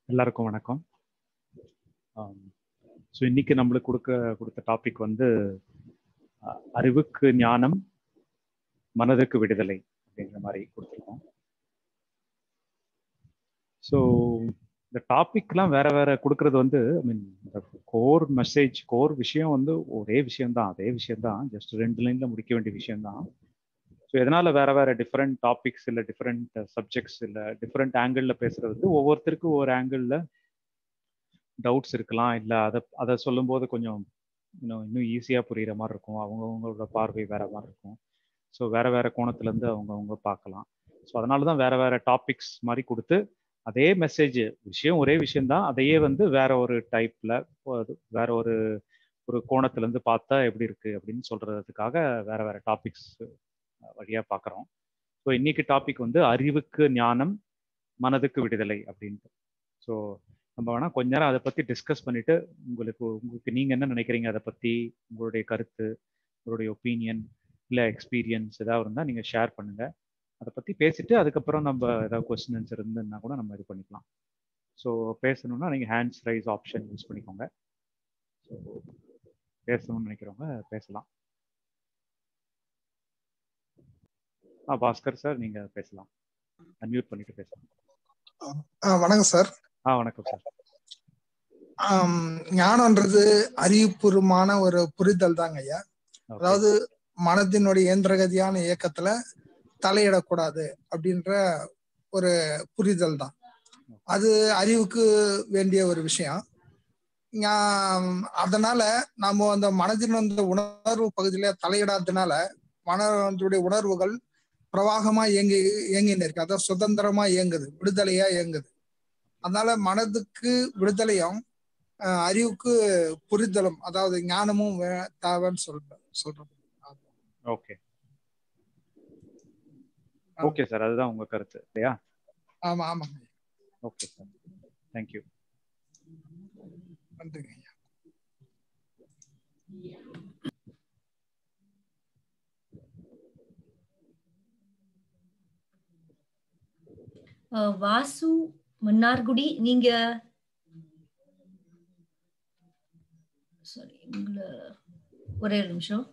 எல்லாருக்கும் வணக்கம் ஸோ இன்னைக்கு நம்மளுக்கு கொடுக்க கொடுத்த டாபிக் வந்து அஹ், அறிவுக்கு ஞானம் மனதுக்கு விடுதலை அப்படிங்கிற மாதிரி கொடுத்துருக்கோம் ஸோ இந்த டாபிக்லாம் வேற வேற கொடுக்கறது வந்து ஐ மீன் இந்த கோர் மெசேஜ் கோர் விஷயம் வந்து ஒரே விஷயம்தான் அதே விஷயம்தான் ஜஸ்ட் ரெண்டு லைன்ல முடிக்க வேண்டிய விஷயம்தான் ஸோ எதனால வேற வேற டிஃப்ரெண்ட் டாபிக்ஸ் இல்லை டிஃப்ரெண்ட் சப்ஜெக்ட்ஸ் இல்லை டிஃப்ரெண்ட் ஆங்கிளில் பேசுறது வந்து ஒவ்வொருத்தருக்கும் ஒவ்வொரு ஆங்கிளில் டவுட்ஸ் இருக்கலாம் இல்லை அதை அதை சொல்லும்போது கொஞ்சம் இன்னும் இன்னும் ஈஸியாக புரியுற மாதிரி இருக்கும் அவங்கவுங்களோட பார்வை வேற மாதிரி இருக்கும் ஸோ வேற வேற கோணத்துலேருந்து அவங்கவுங்க பார்க்கலாம் ஸோ அதனால தான் வேற வேற டாபிக்ஸ் மாதிரி கொடுத்து அதே மெசேஜ் விஷயம் ஒரே விஷயம்தான் அதையே வந்து வேற ஒரு டைப்ல வேற ஒரு ஒரு கோணத்துலேருந்து பார்த்தா எப்படி இருக்கு அப்படின்னு சொல்றதுக்காக வேற வேற டாபிக்ஸ் வழியா பார்க்குறோம் ஸோ இன்னைக்கு டாபிக் வந்து அறிவுக்கு ஞானம் மனதுக்கு விடுதலை அப்படின்ட்டு ஸோ நம்ம வேணா கொஞ்ச நேரம் அதை பத்தி டிஸ்கஸ் பண்ணிட்டு உங்களுக்கு உங்களுக்கு நீங்க என்ன நினைக்கிறீங்க அதை பத்தி உங்களுடைய கருத்து உங்களுடைய ஒப்பீனியன் இல்லை எக்ஸ்பீரியன்ஸ் ஏதாவது இருந்தால் நீங்க ஷேர் பண்ணுங்க அதை பத்தி பேசிட்டு அதுக்கப்புறம் நம்ம ஏதாவது கொஸ்டின்ஸ் இருந்துன்னா கூட நம்ம இது பண்ணிக்கலாம் ஸோ பேசணும்னா நீங்க ஹேண்ட்ஸ் ரைஸ் ஆப்ஷன் யூஸ் பண்ணிக்கோங்க ஸோ பேசணும்னு நினைக்கிறவங்க பேசலாம் ஆ பாஸ்கர் சார் நீங்க பேசலாம் அன்மியூட் பண்ணிட்டு பேசலாம் ஆ, வணக்கம் சார் ஆ வணக்கம் சார் ஆம், ஞானம்ன்றது அறிவுபூர்வமான ஒரு புரிதல் தாங்க ஐயா Okay. அதாவது மனதினுடைய இயந்திரகதியான இயக்கத்துல தலையிடக்கூடாது அப்படின்ற ஒரு புரிதல் தான் அது அறிவுக்கு வேண்டிய ஒரு விஷயம் ஞா- அதனால நாம அந்த மனதின் அந்த உணர்வு பகுதியில தலையிடாததுனால மனதுடைய உணர்வுகள் பிரவாகமா இயங்கி இயங்கின்னு இருக்கு அதாவது சுதந்திரமா இயங்குது விடுதலையா இயங்குது அதனால மனதுக்கு விடுதலையும் அஹ், அறிவுக்கு புரிதலும் அதாவது ஞானமும் வே- தேவைன்னு சொல்றேன் சொல்றேன் ஓகே ஓகே சார் அதுதான் உங்க கருத்து இல்லையா ஆமா ஆமாங்க ஓகே சார் தேங்க்யூ நன்றிங்க ஐயா அஹ் வாசு மன்னார்குடி நீங்க சாரி உங்களை ஒரே ஒரு நிமிஷம்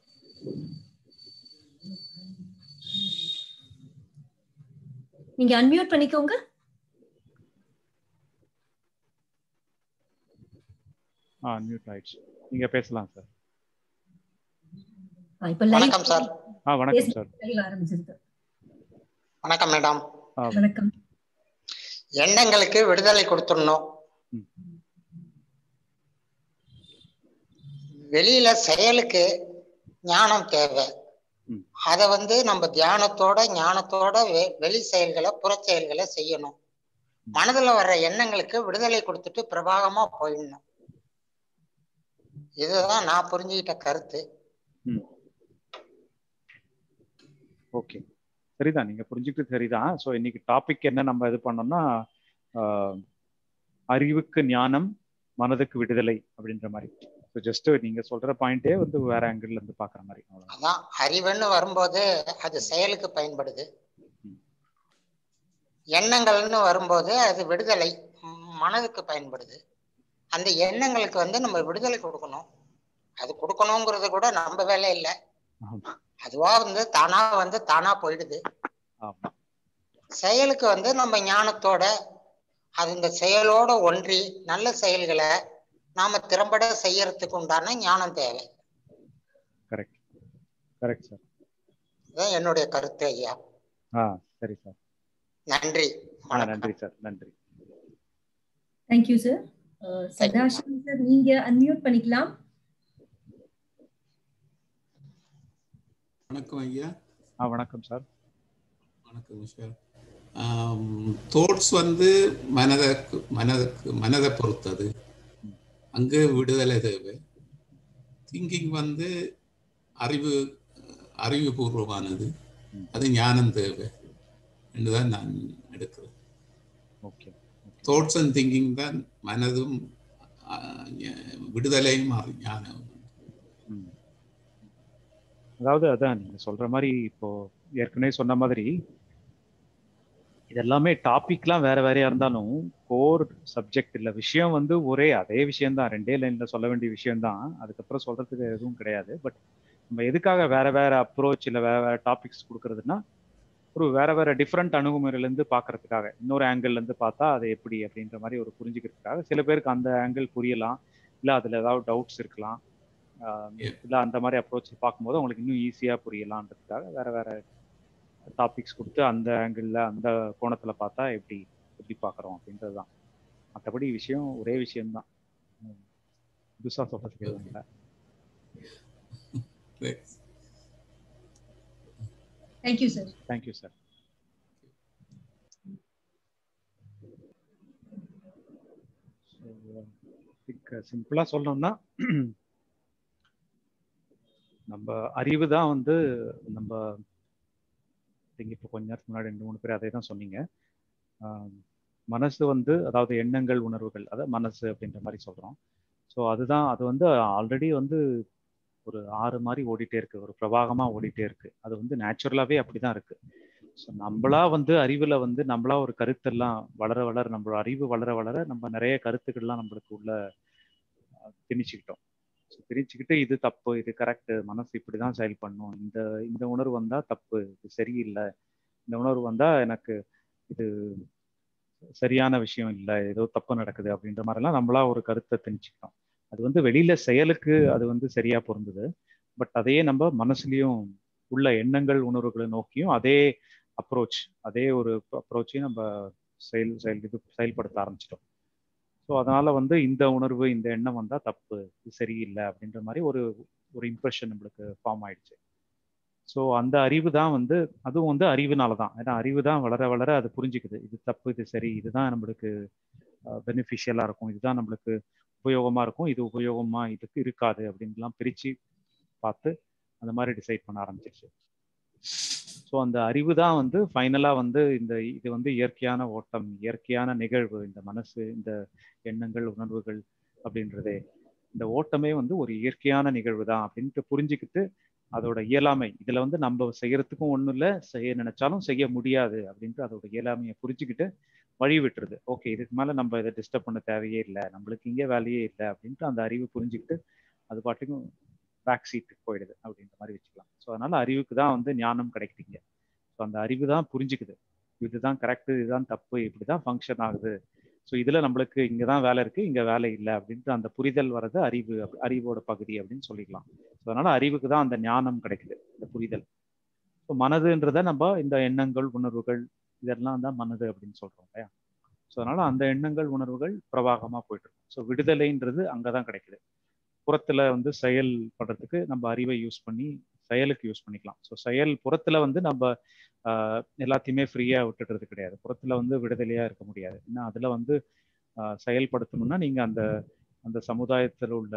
நீங்க அன்மியூட் பண்ணிக்கோங்க ஆ மியூட் ஆயிடுச்சு நீங்க பேசலாம் சார் ஆ, இப்ப லைவ் வணக்கம் சார் ஆ வணக்கம் சார் லைவ் ஆரம்பிச்சிருக்கு வணக்கம் மேடம் ஆ வணக்கம் எண்ணங்களுக்கு விடுதலை கொடுத்துடணும் ம். வெளியில செயலுக்கு ஞானம் தேவை ம். அத வந்து நம்ம தியானத்தோட ஞானத்தோட வெ- வெளி செயல்களை புற செயல்களை செய்யணும் மனதுல வர்ற எண்ணங்களுக்கு விடுதலை கொடுத்துட்டு பிரபாகமா போயிடணும் இதுதான் நான் புரிஞ்சுக்கிட்ட கருத்து ம் ஓகே சரிதான் நீங்க புரிஞ்சுக்கிட்டு சரிதான் ஸோ இன்னைக்கு டாபிக் என்ன நம்ம இது பண்ணோம்னா ஆஹ், அறிவுக்கு ஞானம் மனதுக்கு விடுதலை அப்படின்ற மாதிரி ஸோ ஜஸ்ட் நீங்க சொல்ற பாயிண்டே வந்து வேற ஆங்கிள் இருந்து பாக்குற மாதிரி அவ்வளவுதான். அதான் அறிவுன்னு வரும்போது அது செயலுக்கு பயன்படுது ம். எண்ணங்கள்னு வரும்போது அது விடுதலை ம், மனதுக்கு பயன்படுது அந்த எண்ணங்களுக்கு வந்து நம்ம விடுதலை கொடுக்கணும் அது கொடுக்கணுங்கிறது கூட நம்ம வேலை இல்லை ஆமா அதுவா வந்து தானா வந்து தானா போயிடுது ஆமா செயலுக்கு வந்து நம்ம ஞானத்தோட அது இந்த செயலோட ஒன்றி நல்ல செயல்களை நாம திறம்பட செய்யறதுக்கு உண்டான ஞானம் தேவை கரெக்ட் கரெக்ட் சார் இதுதான் என்னுடைய கருத்து ஐயா ஆ சரி சார் நன்றி ஆ வணக்கம். நன்றி சார் நன்றி தேங்க்யூ சார் சதாசிவம் சார் நீங்க அன்மியூட் பண்ணிக்கலாம் வணக்கம் ஐயா ஆ வணக்கம் சார் வணக்கம் சார் தோட்ஸ் வந்து மனதுக்கு மனதுக்கு மனதை பொறுத்தது அங்கு விடுதலை தேவை திங்கிங் வந்து அறிவு அறிவுபூர்வமானது அது ஞானம் தேவை என்றுதான் நான் எடுக்கிறேன் ஓகே தோட்ஸ் அண்ட் திங்கிங் தான் மனதும் ஆஹ், ஞ- விடுதலையும் அறி- ஞானமும் ம். அதாவது அதான் நீங்க சொல்ற மாதிரி இப்போ ஏற்கனவே சொன்ன மாதிரி இது எல்லாமே டாபிக்லாம் வேற வேறையா இருந்தாலும் கோர் சப்ஜெக்ட் இல்லை விஷயம் வந்து ஒரே அதே விஷயம்தான் ரெண்டே லைன்ல சொல்ல வேண்டிய விஷயம்தான் அதுக்கப்புறம் சொல்றதுக்கு எதுவும் கிடையாது பட் நம்ம எதுக்காக வேற வேற அப்ரோச் இல்லை வேற வேற டாபிக்ஸ் கொடுக்கறதுன்னா ஒரு வேற வேற டிஃப்ரெண்ட் அணுகுமுறையிலேருந்து பார்க்கறதுக்காக இன்னொரு ஆங்கிள் இருந்து பார்த்தா அது எப்படி அப்படின்ற மாதிரி ஒரு புரிஞ்சுக்கிறதுக்காக சில பேருக்கு அந்த ஆங்கிள் புரியலாம் இல்லை அதில் ஏதாவது டவுட்ஸ் இருக்கலாம் இல்லை அந்த மாதிரி அப்ரோச் பார்க்கும்போது உங்களுக்கு இன்னும் ஈஸியாக புரியலான்றதுக்காக வேற வேற டாபிக்ஸ் கொடுத்து அந்த ஆங்கிளில் அந்த கோணத்தில் பார்த்தா எப்படி எப்படி பார்க்குறோம் அப்படின்றது தான் மற்றபடி விஷயம் ஒரே விஷயம்தான் புதுசாக சொல்கிறதுக்கு எதுவும் இல்லை தேங்க்யூ சார் தேங்க்யூ சார் சிம்பிளா சொல்லணும்னா நம்ம அறிவு தான் வந்து நம்ம இப்போ கொஞ்ச நேரத்துக்கு முன்னாடி ரெண்டு மூணு பேர் அதே தான் சொன்னீங்க மனசு வந்து அதாவது எண்ணங்கள் உணர்வுகள் அதாவது மனசு அப்படின்ற மாதிரி சொல்றோம் ஸோ அதுதான் அது வந்து ஆல்ரெடி வந்து ஒரு ஆறு மாதிரி ஓடிட்டே இருக்கு ஒரு பிரவாகமா ஓடிட்டே இருக்கு அது வந்து நேச்சுரலாவே அப்படிதான் இருக்கு ஸோ நம்மளா வந்து அறிவுல வந்து நம்மளா ஒரு கருத்தெல்லாம் வளர வளர நம்மளோட அறிவு வளர வளர நம்ம நிறைய கருத்துக்கள்லாம் நம்மளுக்கு உள்ள திணிச்சுக்கிட்டோம் ஸோ திணிச்சுக்கிட்டு இது தப்பு இது கரெக்ட் மனசு இப்படிதான் செயல் பண்ணும் இந்த இந்த உணர்வு வந்தா தப்பு இது சரியில்லை இந்த உணர்வு வந்தா எனக்கு இது சரியான விஷயம் இல்லை ஏதோ தப்பு நடக்குது அப்படின்ற மாதிரிலாம் நம்மளா ஒரு கருத்தை திணிச்சுக்கிட்டோம் அது வந்து வெளியில செயலுக்கு அது வந்து சரியா பொருந்தது பட் அதையே நம்ம மனசுலயும் உள்ள எண்ணங்கள் உணர்வுகளை நோக்கியும் அதே அப்ரோச் அதே ஒரு அப்ரோச்சையும் நம்ம செயல் செயல் இது செயல்படுத்த ஆரம்பிச்சிட்டோம் ஸோ அதனால வந்து இந்த உணர்வு இந்த எண்ணம் வந்தா தப்பு இது சரியில்லை அப்படின்ற மாதிரி ஒரு ஒரு இம்ப்ரெஷன் நம்மளுக்கு ஃபார்ம் ஆயிடுச்சு ஸோ அந்த அறிவு தான் வந்து அதுவும் வந்து அறிவுனால தான் ஏன்னா அறிவு தான் வளர வளர அது புரிஞ்சுக்குது இது தப்பு இது சரி இதுதான் நம்மளுக்கு பெனிஃபிஷியலாக இருக்கும் இதுதான் நம்மளுக்கு உபயோகமாக இருக்கும் இது உபயோகமாக இதுக்கு இருக்காது அப்படின்லாம் பிரித்து பார்த்து அந்த மாதிரி டிசைட் பண்ண ஆரம்பிச்சிருச்சு ஸோ அந்த அறிவு தான் வந்து ஃபைனலாக வந்து இந்த இது வந்து இயற்கையான ஓட்டம் இயற்கையான நிகழ்வு இந்த மனசு இந்த எண்ணங்கள் உணர்வுகள் அப்படின்றதே இந்த ஓட்டமே வந்து ஒரு இயற்கையான நிகழ்வு தான் அப்படின்ட்டு புரிஞ்சுக்கிட்டு அதோட இயலாமை இதுல வந்து நம்ம செய்யறதுக்கும் ஒன்றும் இல்லை செய்ய நினைச்சாலும் செய்ய முடியாது அப்படின்ட்டு அதோட இயலாமையை புரிஞ்சுக்கிட்டு வழி விட்டுருது ஓகே இதுக்கு மேல நம்ம இதை டிஸ்டர்ப் பண்ண தேவையே இல்லை நம்மளுக்கு இங்கே வேலையே இல்லை அப்படின்ட்டு அந்த அறிவு புரிஞ்சுக்கிட்டு அது பாட்டுக்கும் பேக் சீட்டுக்கு போயிடுது அப்படின்ற மாதிரி வச்சுக்கலாம் ஸோ அதனால அறிவுக்கு தான் வந்து ஞானம் கிடைக்குதுங்க ஸோ அந்த அறிவு தான் புரிஞ்சுக்குது இதுதான் கரெக்டு இதுதான் தப்பு இப்படிதான் ஃபங்க்ஷன் ஆகுது ஸோ இதுல நம்மளுக்கு இங்கே தான் வேலை இருக்கு இங்கே வேலை இல்லை அப்படின்ட்டு அந்த புரிதல் வர்றது அறிவு அறிவோட பகுதி அப்படின்னு சொல்லிக்கலாம் ஸோ அதனால அறிவுக்கு தான் அந்த ஞானம் கிடைக்குது இந்த புரிதல் ஸோ மனதுன்றத நம்ம இந்த எண்ணங்கள் உணர்வுகள் இதெல்லாம் தான் மனது அப்படின்னு சொல்றோம் இல்லையா ஸோ அதனால அந்த எண்ணங்கள் உணர்வுகள் பிரவாகமா போயிட்டு இருக்கும் ஸோ விடுதலைன்றது அங்கதான் கிடைக்குது புறத்துல வந்து செயல் பண்றதுக்கு நம்ம அறிவை யூஸ் பண்ணி செயலுக்கு யூஸ் பண்ணிக்கலாம் ஸோ செயல் புறத்துல வந்து நம்ம எல்லாத்தையுமே ஃப்ரீயா விட்டுடுறது கிடையாது புறத்துல வந்து விடுதலையா இருக்க முடியாது ஏன்னா அதுல வந்து செயல்படுத்தணும்னா நீங்க அந்த அந்த சமுதாயத்தில் உள்ள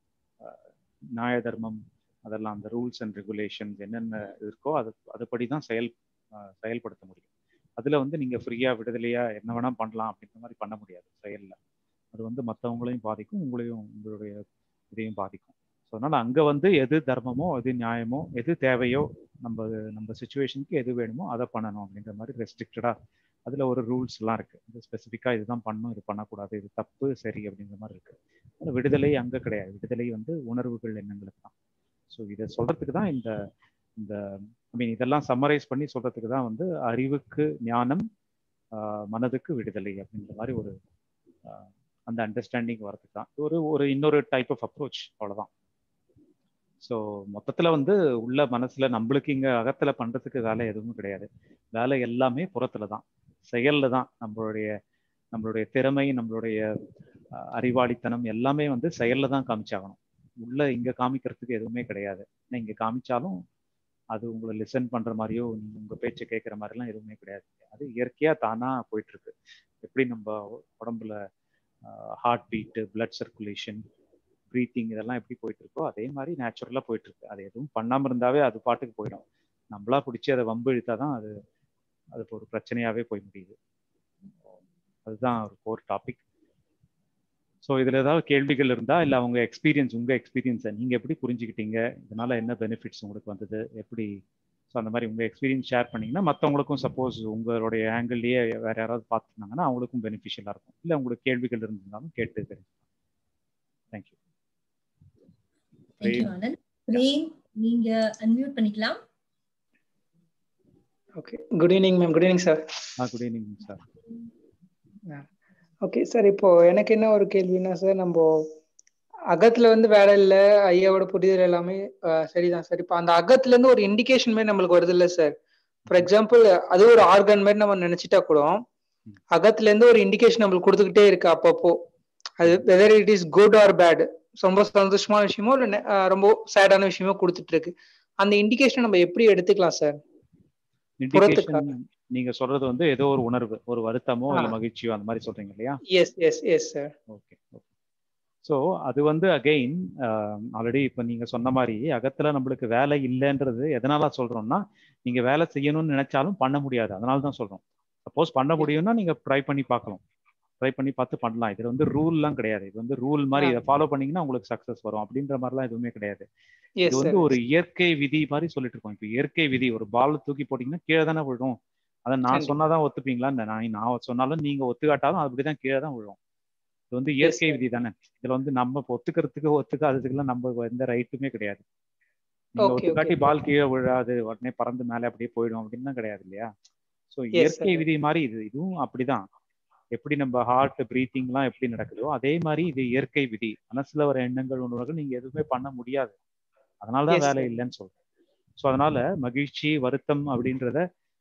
நியாய தர்மம் அதெல்லாம் அந்த ரூல்ஸ் அண்ட் ரெகுலேஷன்ஸ் என்னென்ன இருக்கோ அது அதுபடி தான் செயல் செயல்படுத்த முடியும் அதுல வந்து நீங்க ஃப்ரீயா விடுதலையா என்ன வேணா பண்ணலாம் அப்படின்ற மாதிரி பண்ண முடியாது செயல்ல அது வந்து மற்றவங்களையும் பாதிக்கும் உங்களையும் உங்களுடைய இதையும் பாதிக்கும் ஸோ அதனால அங்க வந்து எது தர்மமோ எது நியாயமோ எது தேவையோ நம்ம நம்ம சுச்சுவேஷனுக்கு எது வேணுமோ அதை பண்ணணும் அப்படின்ற மாதிரி ரெஸ்ட்ரிக்டடா அதுல ஒரு ரூல்ஸ் எல்லாம் இருக்கு இது ஸ்பெசிஃபிக்கா இதுதான் பண்ணணும் இது பண்ணக்கூடாது இது தப்பு சரி அப்படிங்கிற மாதிரி இருக்கு ஆனால் விடுதலை அங்க கிடையாது விடுதலை வந்து உணர்வுகள் எண்ணங்களுக்கு தான் ஸோ இதை சொல்றதுக்கு தான் இந்த இந்த ஐ மீன் இதெல்லாம் சம்மரைஸ் பண்ணி சொல்றதுக்கு தான் வந்து அறிவுக்கு ஞானம் மனதுக்கு விடுதலை அப்படின்ற மாதிரி ஒரு அந்த அண்டர்ஸ்டாண்டிங் வரதுக்கு தான் ஒரு ஒரு இன்னொரு டைப் ஆஃப் அப்ரோச் அவ்வளோதான் ஸோ மொத்தத்தில் வந்து உள்ள மனசுல நம்மளுக்கு இங்கே அகத்தில் பண்ணுறதுக்கு வேலை எதுவும் கிடையாது வேலை எல்லாமே புறத்துல தான் செயல்ல தான் நம்மளுடைய நம்மளுடைய திறமை நம்மளுடைய அறிவாளித்தனம் எல்லாமே வந்து செயல்ல தான் காமிச்சாகணும் உள்ள இங்க காமிக்கிறதுக்கு எதுவுமே கிடையாது இங்க காமிச்சாலும் அது உங்களை லிசன் பண்ற மாதிரியோ உங்க பேச்சை கேட்குற மாதிரிலாம் எதுவுமே கிடையாது அது இயற்கையா தானா போயிட்டு இருக்கு எப்படி நம்ம உடம்புல heart beat blood circulation breathing இதெல்லாம் எப்படி போயிட்டு இருக்கோ அதே மாதிரி நேச்சுரலா போயிட்டு இருக்கு அது எதுவும் பண்ணாம இருந்தாவே அது பாட்டுக்கு போயிடும் நம்மளா பிடிச்சி அதை வம்பு இழுத்தாதான் அது அது ஒரு பிரச்சனையாவே போய் முடியுது அதுதான் ஒரு கோர் டாபிக் ஸோ இதில் ஏதாவது கேள்விகள் இருந்தால் இல்லை அவங்க எக்ஸ்பீரியன்ஸ் உங்கள் எக்ஸ்பீரியன்ஸை நீங்கள் எப்படி புரிஞ்சுக்கிட்டீங்க இதனால என்ன பெனிஃபிட்ஸ் உங்களுக்கு வந்தது எப்படி ஸோ அந்த மாதிரி உங்கள் எக்ஸ்பீரியன்ஸ் ஷேர் பண்ணிங்கன்னா மற்றவங்களுக்கும் சப்போஸ் உங்களுடைய ஆங்கிள்லேயே வேற யாராவது பார்த்துருந்தாங்கன்னா அவங்களுக்கும் பெனிஃபிஷியலாக இருக்கும் இல்லை உங்களுக்கு கேள்விகள் இருந்திருந்தாலும் கேட்டு தெரிஞ்சுக்கலாம் தேங்க்யூ தேங்க்யூ ஆனந்த் பிரேம் நீங்க அன்மியூட் பண்ணிக்கலாம் okay good evening ma'am good evening sir ah good evening sir okay sir இப்போ எனக்கு என்ன ஒரு கேள்வினா சார் நம்ம அகத்துல வந்து வேலை இல்ல ஐயாவோட புரிதல் எல்லாமே அஹ், சரிதான் சார் இப்போ அந்த அகத்துல இருந்து ஒரு இண்டிகேஷன் மாதிரி நம்மளுக்கு வருது இல்ல சார் ஃபார் எக்ஸாம்பிள் அது ஒரு ஆர்கன் மாதிரி நம்ம நினைச்சிட்டா கூட அகத்துல இருந்து ஒரு இண்டிகேஷன் நம்மளுக்கு கொடுத்துக்கிட்டே இருக்கு அப்பப்போ அது whether it is good or bad ரொம்ப சந்தோஷமான விஷயமோ இல்ல நெ- அஹ், ரொம்ப சேடான விஷயமோ கொடுத்துட்டு இருக்கு அந்த இண்டிகேஷன் நம்ம எப்படி எடுத்துக்கலாம் சார் இண்டிகேஷன் நீங்க சொல்றது வந்து ஏதோ ஒரு உணர்வு ஒரு வருத்தமோ ஆ. இல்ல மகிழ்ச்சியோ அந்த மாதிரி சொல்றீங்க இல்லையா yes yes yes sir okay okay so அது வந்து அகெயின் ஆல்ரெடி இப்போ நீங்க சொன்ன மாதிரி அகத்துல நம்மளுக்கு வேலை இல்லைன்றது எதனால சொல்றோம்னா நீங்க வேலை செய்யணும்னு நினைச்சாலும் பண்ண முடியாது அதனால தான் சொல்றோம் சப்போஸ் பண்ண முடியும்னா நீங்க ட்ரை பண்ணி பார்க்கலாம் ட்ரை பண்ணி பார்த்து பண்ணலாம் இது வந்து ரூல்லாம் கிடையாது இது வந்து ரூல் மாதிரி ஆ. இதை ஃபாலோ பண்ணீங்கன்னா உங்களுக்கு சக்சஸ் வரும் அப்படின்ற மாதிரிலாம் எதுவுமே கிடையாது இது எஸ் வந்து சார் ஒரு இயற்கை விதி மாதிரி சொல்லிட்டு இருக்கோம் இப்போ இயற்கை விதி ஒரு பால் தூக்கி போட்டீங்கன்னா கீழே தானே விழும் அதை நான் கண்டிப்பா. சொன்னாதான் ஒத்துப்பீங்களா இந்த நான் நான் சொன்னாலும் நீங்க ஒத்துக்காட்டாலும் அப்படிதான் கீழே தான் விழும் இது வந்து இயற்கை sir. விதி தானே இதுல வந்து நம்ம இப்ப ஒத்துக்கிறதுக்கு ஒத்துக்காததுக்குலாம் நம்ம எந்த ரைட்டுமே கிடையாது நீங்க Okay, ஒத்துக்காட்டி okay. பால் கீழே விழாது உடனே பறந்து மேலே அப்படியே போயிடும் அப்படின்னு கிடையாது இல்லையா ஸோ Yes, இயற்கை sir. விதி மாதிரி இது இதுவும் அப்படிதான் எப்படி நம்ம ஹார்ட் பிரீத்திங்லாம் எப்படி நடக்குதோ அதே மாதிரி இது இயற்கை விதி மனசுல வர எண்ணங்கள் உணர்வுகள் நீங்க எதுவுமே பண்ண முடியாது அதனாலதான் Yes, வேலை sir. இல்லைன்னு சொல்றேன் ஸோ அதனால மகிழ்ச்சி வருத்தம் அப்படின்றத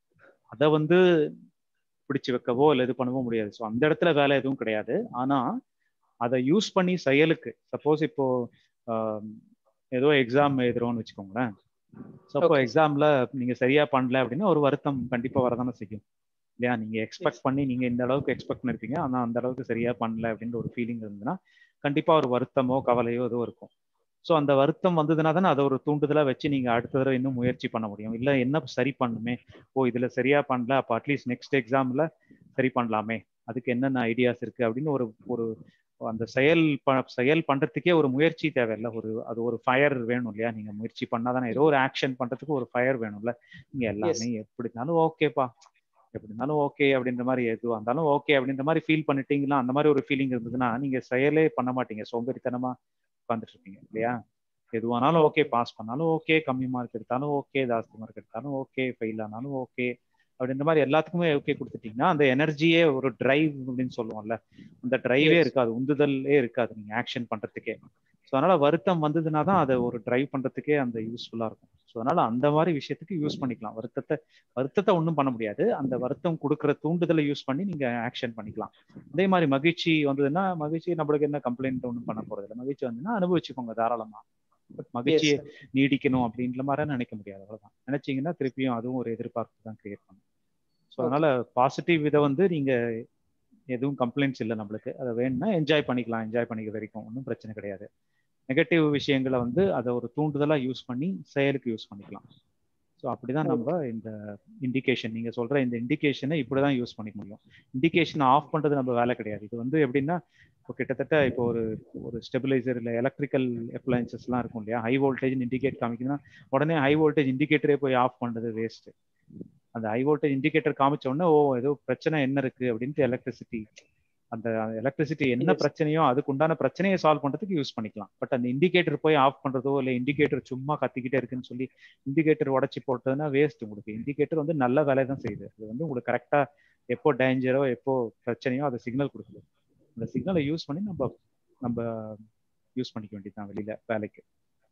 அதை வந்து பிடிச்சு வைக்கவோ இல்லை இது பண்ணவோ முடியாது ஸோ அந்த இடத்துல வேலை எதுவும் கிடையாது ஆனா அதை யூஸ் பண்ணி செயலுக்கு சப்போஸ் இப்போ ஆம், ஏதோ எக்ஸாம் எழுதுறோம்னு வச்சுக்கோங்களேன் ஸோ அப்போ Okay. எக்ஸாம்ல நீங்க சரியா பண்ணல அப்படின்னா ஒரு வருத்தம் கண்டிப்பா வரதானே செய்யும் இல்லையா நீங்க எக்ஸ்பெக்ட் பண்ணி நீங்க இந்த அளவுக்கு எக்ஸ்பெக்ட் பண்ணிருப்பீங்க ஆனா அந்த அளவுக்கு சரியா பண்ணல அப்படின்ற ஒரு ஃபீலிங் இருந்ததுன்னா கண்டிப்பா ஒரு வருத்தமோ கவலையோ ஏதோ இருக்கும் ஸோ அந்த வருத்தம் வந்ததுன்னா தானே அதை ஒரு தூண்டுதலா வச்சு நீங்க அடுத்த தடவை இன்னும் முயற்சி பண்ண முடியும் இல்ல என்ன சரி பண்ணுமே ஓ இதுல சரியா பண்ணல அப்போ அட்லீஸ்ட் நெக்ஸ்ட் எக்ஸாம்ல சரி பண்ணலாமே அதுக்கு என்னென்ன ஐடியாஸ் இருக்கு அப்படின்னு ஒரு ஒரு அந்த செயல் ப- செயல் பண்றதுக்கே ஒரு முயற்சி தேவையில்ல ஒரு அது ஒரு ஃபயர் வேணும் இல்லையா நீங்க முயற்சி பண்ணாதானே ஏதோ ஒரு ஆக்ஷன் பண்றதுக்கு ஒரு ஃபயர் வேணும்ல நீங்க எல்லாமே எப்படி இருந்தாலும் ஓகேப்பா எப்படி இருந்தாலும் ஓகே அப்படின்ற மாதிரி எதுவாக இருந்தாலும் ஓகே அப்படின்ற மாதிரி ஃபீல் பண்ணிட்டீங்களா அந்த மாதிரி ஒரு ஃபீலிங் இருந்ததுன்னா நீங்க செயலே பண்ண மாட்டீங்க சோம்பேறித்தனமா உட்காந்துட்டு இருப்பீங்க இல்லையா எதுவானாலும் ஓகே பாஸ் பண்ணாலும் ஓகே கம்மி மார்க் எடுத்தாலும் ஓகே ஜாஸ்தி மார்க் எடுத்தாலும் ஓகே ஃபெயில் ஆனாலும் ஓகே அப்படின்ற மாதிரி எல்லாத்துக்குமே ஓகே கொடுத்துட்டீங்கன்னா அந்த எனர்ஜியே ஒரு டிரைவ் அப்படின்னு சொல்லுவோம்ல அந்த டிரைவே Yes. இருக்காது உந்துதலே இருக்காது நீங்க ஆக்ஷன் பண்றதுக்கே ஸோ அதனால வருத்தம் வந்ததுன்னா தான் அதை ஒரு டிரைவ் பண்றதுக்கே அந்த யூஸ்ஃபுல்லா இருக்கும் ஸோ அதனால அந்த மாதிரி விஷயத்துக்கு யூஸ் பண்ணிக்கலாம் வருத்தத்தை வருத்தத்தை ஒன்றும் பண்ண முடியாது அந்த வருத்தம் கொடுக்குற தூண்டுதலை யூஸ் பண்ணி நீங்க ஆக்ஷன் பண்ணிக்கலாம் அதே மாதிரி மகிழ்ச்சி வந்ததுன்னா மகிழ்ச்சி நம்மளுக்கு என்ன கம்ப்ளைண்ட் ஒன்றும் பண்ண போறது இல்லை மகிழ்ச்சி வந்ததுன்னா அனுபவிச்சுக்கோங்க தாராளமா பட் மகிழ்ச்சியை Yes, நீடிக்கணும் அப்படின்ற மாதிரி நினைக்க முடியாது அவ்வளவுதான் நினைச்சீங்கன்னா திருப்பியும் அதுவும் ஒரு எதிர்பார்ப்பு தான் கிரியேட் பண்ணும் ஸோ அதனால பாசிட்டிவ் இதை வந்து நீங்க எதுவும் கம்ப்ளைண்ட்ஸ் இல்லை நம்மளுக்கு அதை வேணும்னா என்ஜாய் பண்ணிக்கலாம் என்ஜாய் பண்ணிக்க வரைக்கும் ஒன்றும் பிரச்சனை கிடையாது நெகட்டிவ் விஷயங்களை வந்து அதை ஒரு தூண்டுதலா யூஸ் பண்ணி செயலுக்கு யூஸ் பண்ணிக்கலாம் ஸோ அப்படிதான் நம்ம இந்த இண்டிகேஷன் நீங்க சொல்ற இந்த இண்டிகேஷனை இப்படிதான் யூஸ் பண்ணிக்க முடியும் இண்டிகேஷன் ஆஃப் பண்றது நம்ம வேலை கிடையாது இது வந்து எப்படின்னா இப்போ கிட்டத்தட்ட இப்போ ஒரு ஒரு ஸ்டெபிலைசர் இல்லை எலக்ட்ரிக்கல் அப்ளைன்சஸ்லாம் இருக்கும் இல்லையா ஹை வோல்டேஜ் இண்டிகேட் காமிக்குதுன்னா உடனே ஹை வோல்டேஜ் இண்டிகேட்டரே போய் ஆஃப் பண்றது வேஸ்ட் அந்த ஹை வோல்டேஜ் இண்டிகேட்டர் காமிச்ச உடனே ஓ ஏதோ பிரச்சனை என்ன இருக்கு அப்படின்ட்டு எலக்ட்ரிசிட்டி அந்த எலக்ட்ரிசிட்டி என்ன Yes. பிரச்சனையோ அதுக்கு உண்டான பிரச்சனையை சால்வ் பண்றதுக்கு யூஸ் பண்ணிக்கலாம் பட் அந்த இண்டிகேட்டர் போய் ஆஃப் பண்றதோ இல்லை இண்டிகேட்டர் சும்மா கத்திக்கிட்டே இருக்குன்னு சொல்லி இண்டிகேட்டர் உடச்சி போட்டதுன்னா வேஸ்ட் உங்களுக்கு இண்டிகேட்டர் வந்து நல்ல வேலையை தான் செய்யுது அது வந்து உங்களுக்கு கரெக்டா எப்போ டேஞ்சரோ எப்போ பிரச்சனையோ அதை சிக்னல் கொடுக்குது அந்த சிக்னலை யூஸ் பண்ணி நம்ம நம்ம யூஸ் பண்ணிக்க வேண்டியதுதான் வெளியில வேலைக்கு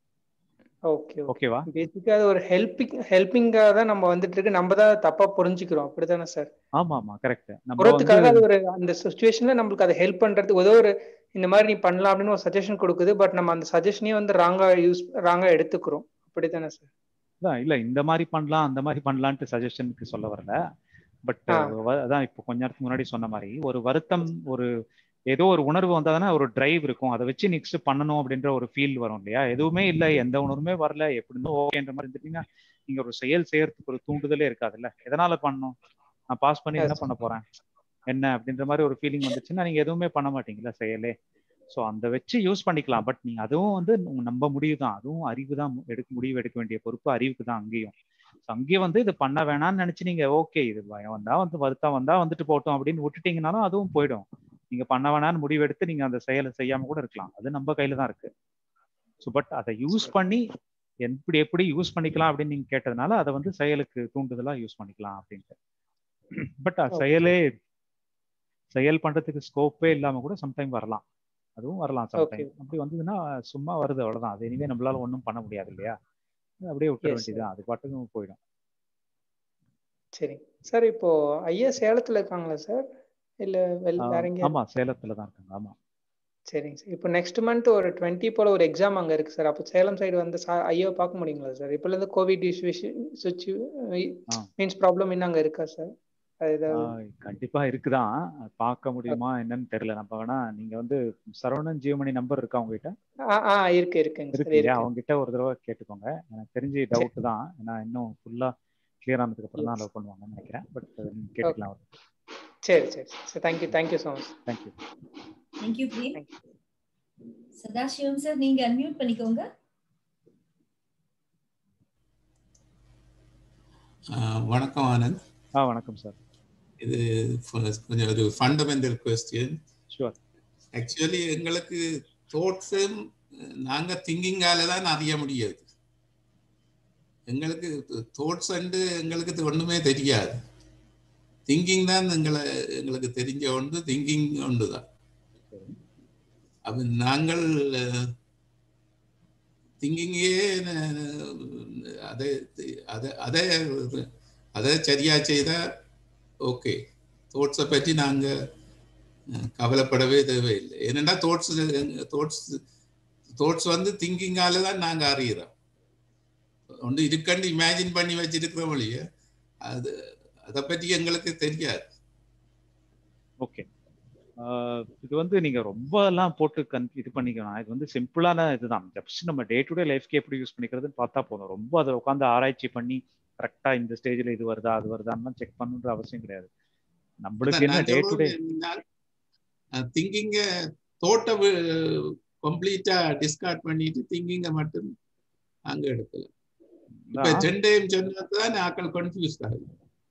ஓகே ஓகே ஓகேவா பேசிக்கா அது ஒரு ஹெல்பிங் ஹெல்பிங்காக தான் நம்ம வந்துட்டு இருக்கு நம்ம தான் தப்பா புரிஞ்சுக்கிறோம் அப்படிதானே சார் ஆமா ஆமா கரெக்ட் நம்ம புறத்துக்காக வந்து அது ஒரு அந்த சுச்சுவேஷன்ல நம்மளுக்கு அதை ஹெல்ப் பண்றதுக்கு ஏதோ ஒரு இந்த மாதிரி நீ பண்ணலாம் அப்படின்னு ஒரு சஜஷன் கொடுக்குது பட் நம்ம அந்த சஜஷனே வந்து ராங்கா யூஸ் ராங்கா எடுத்துக்கிறோம் அப்படித்தானே சார் அதான் இல்ல இந்த மாதிரி பண்ணலாம் அந்த மாதிரி பண்ணலான்ட்டு சஜஷனுக்கு சொல்ல வரல பட் ஆ. அதான் இப்போ கொஞ்ச நேரத்துக்கு முன்னாடி சொன்ன மாதிரி ஒரு வருத்தம் ஒரு ஏதோ ஒரு உணர்வு வந்தாதானே ஒரு டிரைவ் இருக்கும் அதை வச்சு நெக்ஸ்ட் பண்ணணும் அப்படின்ற ஒரு ஃபீல் வரும் இல்லையா எதுவுமே இல்ல எந்த உணர்வுமே வரல எப்படின்னு ஓகேன்ற மாதிரி இருந்துட்டீங்கன்னா நீங்க ஒரு செயல் செய்யறதுக்கு ஒரு தூண்டுதலே இருக்காதுல்ல எதனால பண்ணணும் நான் பாஸ் பண்ணி என்ன Yes. பண்ண போறேன் என்ன அப்படின்ற மாதிரி ஒரு ஃபீலிங் வந்துச்சுன்னா நீங்க எதுவுமே பண்ண மாட்டீங்கல்ல செயலே ஸோ அந்த வச்சு யூஸ் பண்ணிக்கலாம் பட் நீங்க அதுவும் வந்து உங்க- நம்ம முடிவு தான் அதுவும் அறிவு தான் எடுக்க முடிவு எடுக்க வேண்டிய பொறுப்பு அறிவுக்கு தான் அங்கேயும் அங்கேயே வந்து இது பண்ண வேணாம்னு நினைச்சு நீங்க ஓகே இது பயம் வந்தா வந்து வருத்தம் வந்தா வந்துட்டு போட்டோம் அப்படின்னு விட்டுட்டீங்கனாலும் அதுவும் போயிடும் நீங்க பண்ண வேணாம்னு முடிவெடுத்து நீங்க அந்த செயலை செய்யாம கூட இருக்கலாம் அது நம்ம கையில தான் இருக்கு ஸோ பட் அதை யூஸ் பண்ணி எப்படி எப்படி யூஸ் பண்ணிக்கலாம் அப்படின்னு நீங்க கேட்டதுனால அதை வந்து செயலுக்கு தூண்டுதலா யூஸ் பண்ணிக்கலாம் அப்படின்ட்டு பட் செயலே செயல் பண்றதுக்கு ஸ்கோப்பே இல்லாம கூட சம்டைம் வரலாம் அதுவும் வரலாம் சம்டைம் அப்படி வந்ததுன்னா சும்மா வருது அவ்வளவுதான் அது இனிமே நம்மளால ஒன்றும் பண்ண முடியாது இல்லையா அப்படியே விட்டுற வேண்டியதுதான் அது பாட்டுக்கும் போயிடும் சரி சார் இப்போ ஐயா சேலத்துல இருக்காங்களா சார் இல்ல வேற எங்க ஆமா சேலத்துல தான் இருக்காங்க ஆமா சரிங்க சார் இப்போ நெக்ஸ்ட் மந்த் ஒரு டுவெண்ட்டி போல ஒரு எக்ஸாம் அங்க இருக்கு சார் அப்போ சேலம் சைடு வந்து ஐயோ பார்க்க முடியுங்களா சார் இப்போ இருந்து கோவிட் சுச்சு மீன்ஸ் ப்ராப்ளம் இன்னும் அங்க இருக்கா சார் கண்டிப்பா இருக்குதான் பார்க்க முடியுமா என்னன்னு தெரியல நம்ம வேணா நீங்க வந்து சரவணன் ஜீவமணி நம்பர் இருக்கா உங்ககிட்ட இருக்கு இருக்குங்க இருக்கு அவங்க கிட்ட ஒரு தடவை கேட்டுக்கோங்க எனக்கு தெரிஞ்சு டவுட் தான் ஏன்னா இன்னும் ஃபுல்லா கிளியர் ஆனதுக்கு அப்புறம் தான் அலோவ் பண்ணுவாங்கன்னு நினைக்கிறேன் பட் கேட்டுக்கலாம் சரி சரி சரி thank you thank you so much thank you thank you Prem Sadasivam sir நீங்க அன்மியூட் பண்ணிக்கோங்க வணக்கம் ஆனந்த் ஆ வணக்கம் சார் இது கொஞ்சம் ஒரு ஃபண்டமெண்டல் கொஸ்டின் ஷுவர் ஆக்சுவலி எங்களுக்கு தோட்ஸும் நாங்க திங்கிங்கால தான் அறிய முடியாது எங்களுக்கு தோட்ஸ் அண்டு எங்களுக்கு ஒண்ணுமே தெரியாது திங்கிங் தான் எங்களை எங்களுக்கு தெரிஞ்ச ஒன்று திங்கிங் ஒன்று தான் அப்ப நாங்கள் திங்கிங்கே அதை அதை அதை அதை சரியா செய்தா ஓகே தோட்ஸை பற்றி நாங்கள் கவலைப்படவே தேவையில்லை ஏன்னா தோட்ஸ் தோட்ஸ் தோட்ஸ் வந்து திங்கிங்கால தான் நாங்கள் அறிகிறோம் ஒன்று இருக்கண்டு இமேஜின் பண்ணி வச்சிருக்கிற வழிய அது அதை பற்றி எங்களுக்கு தெரியாது ஓகே இது வந்து நீங்க ரொம்ப எல்லாம் போட்டு கன் இது பண்ணிக்கணும் இது வந்து சிம்பிளான இதுதான் ஜஸ்ட் நம்ம டே டு டே லைஃப்க்கு எப்படி யூஸ் பண்ணிக்கிறதுன்னு பார்த்தா போதும் ரொம்ப அதை உட்காந்து ஆராய்ச்சி பண்ணி கரெக்டா இந்த ஸ்டேஜ்ல இது வருதா அது வருதான்னு செக் பண்ணுன்ற அவசியம் கிடையாது நம்மளுக்கு என்ன டே டு டே திங்கிங்க தோட்ட கம்ப்ளீட்டா டிஸ்கார்ட் பண்ணிட்டு திங்கிங்க மட்டும் அங்க எடுக்கலாம் இப்ப டென் டைம் சொன்னதான் ஆக்கள் கன்ஃபியூஸ் ஆகுது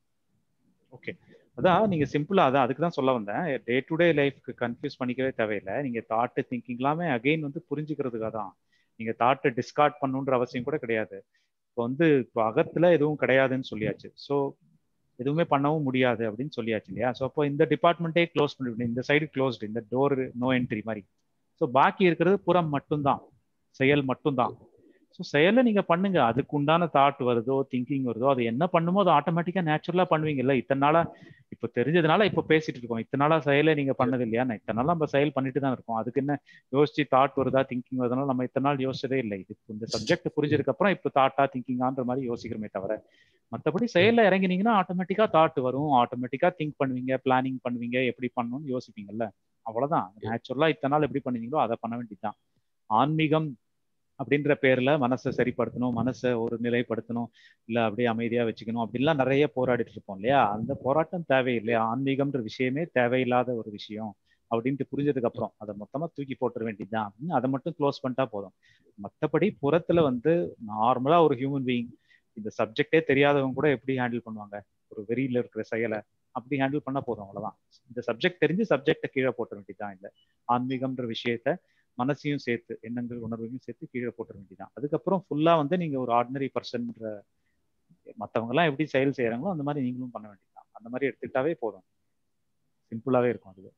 ஓகே அதான் நீங்க சிம்பிளா அதான் அதுக்கு தான் சொல்ல வந்தேன் டே டு டே லைஃப்க்கு கன்ஃபியூஸ் பண்ணிக்கவே தேவையில்லை நீங்க தாட்டு திங்கிங் எல்லாமே அகைன் வந்து புரிஞ்சுக்கிறதுக்காக தான் நீங்க தாட்டை டிஸ்கார்ட் பண்ணுன்ற அவசியம் கூட கிடையாது இப்போ வந்து இப்போ அகத்துல எதுவும் கிடையாதுன்னு சொல்லியாச்சு ஸோ எதுவுமே பண்ணவும் முடியாது அப்படின்னு சொல்லியாச்சு இல்லையா ஸோ அப்போ இந்த டிபார்ட்மெண்ட்டே க்ளோஸ் பண்ணிவிடணும் இந்த சைடு க்ளோஸ்டு இந்த டோர் நோ என்ட்ரி மாதிரி ஸோ பாக்கி இருக்கிறது புறம் மட்டும்தான் செயல் மட்டும்தான் ஸோ செயலை நீங்க பண்ணுங்க அதுக்கு உண்டான தாட் வருதோ திங்கிங் வருதோ அது என்ன பண்ணுமோ அது ஆட்டோமேட்டிக்கா நேச்சுரலா பண்ணுவீங்கல்ல இத்தனை நாளா இப்போ தெரிஞ்சதுனால இப்போ பேசிட்டு இருக்கோம் இத்தனை நாளா செயலை நீங்க பண்ணது இல்லையா இத்தனை நாளா நம்ம செயல் பண்ணிட்டு தான் இருக்கோம் அதுக்கு என்ன யோசிச்சு தாட் வருதா திங்கிங் வருதுனால நம்ம இத்தனை நாள் யோசிச்சதே இல்லை இது இந்த சப்ஜெக்ட் புரிஞ்சதுக்கு அப்புறம் இப்போ தாட்டா திங்கிங்கான்ற மாதிரி யோசிக்கிறோமே தவிர மற்றபடி செயல்ல இறங்கினீங்கன்னா ஆட்டோமேட்டிக்கா தாட் வரும் ஆட்டோமேட்டிக்கா திங்க் பண்ணுவீங்க பிளானிங் பண்ணுவீங்க எப்படி பண்ணணும்னு யோசிப்பீங்கல்ல அவ்வளவுதான் நேச்சுரலா இத்தனை நாள் எப்படி பண்ணீங்களோ அதை பண்ண வேண்டியதுதான் ஆன்மீகம் அப்படின்ற பேர்ல மனசை சரிப்படுத்தணும் மனசை ஒரு நிலைப்படுத்தணும் இல்ல அப்படியே அமைதியா வச்சுக்கணும் அப்படின்லாம் நிறைய போராடிட்டு இருப்போம் இல்லையா அந்த போராட்டம் தேவையில்லையா ஆன்மீகம்ன்ற விஷயமே தேவையில்லாத ஒரு விஷயம் அப்படின்ட்டு புரிஞ்சதுக்கு அப்புறம் அதை மொத்தமா தூக்கி போட்டுற வேண்டியதுதான் அப்படின்னு அதை மட்டும் க்ளோஸ் பண்ணிட்டா போதும் மற்றபடி புறத்துல வந்து நார்மலா ஒரு ஹியூமன் பீயிங் இந்த சப்ஜெக்டே தெரியாதவங்க கூட எப்படி ஹேண்டில் பண்ணுவாங்க ஒரு வெறியில இருக்கிற செயலை அப்படி ஹேண்டில் பண்ணா போதும் அவ்வளவுதான் இந்த சப்ஜெக்ட் தெரிஞ்சு சப்ஜெக்டை கீழே போட்ட வேண்டியதுதான் இந்த ஆன்மீகம்ன்ற விஷயத்த மனசையும் சேர்த்து எண்ணங்கள் உணர்வையும் சேர்த்து கீழே போட்ட வேண்டியதான் அதுக்கப்புறம் ஃபுல்லா வந்து நீங்க ஒரு ஆர்டினரி பர்சன்ற மற்றவங்க எல்லாம் எப்படி செயல் செய்யறாங்களோ அந்த மாதிரி நீங்களும் பண்ண வேண்டியதுதான் அந்த மாதிரி எடுத்துக்கிட்டாவே போதும் சிம்பிளாவே இருக்கும் அது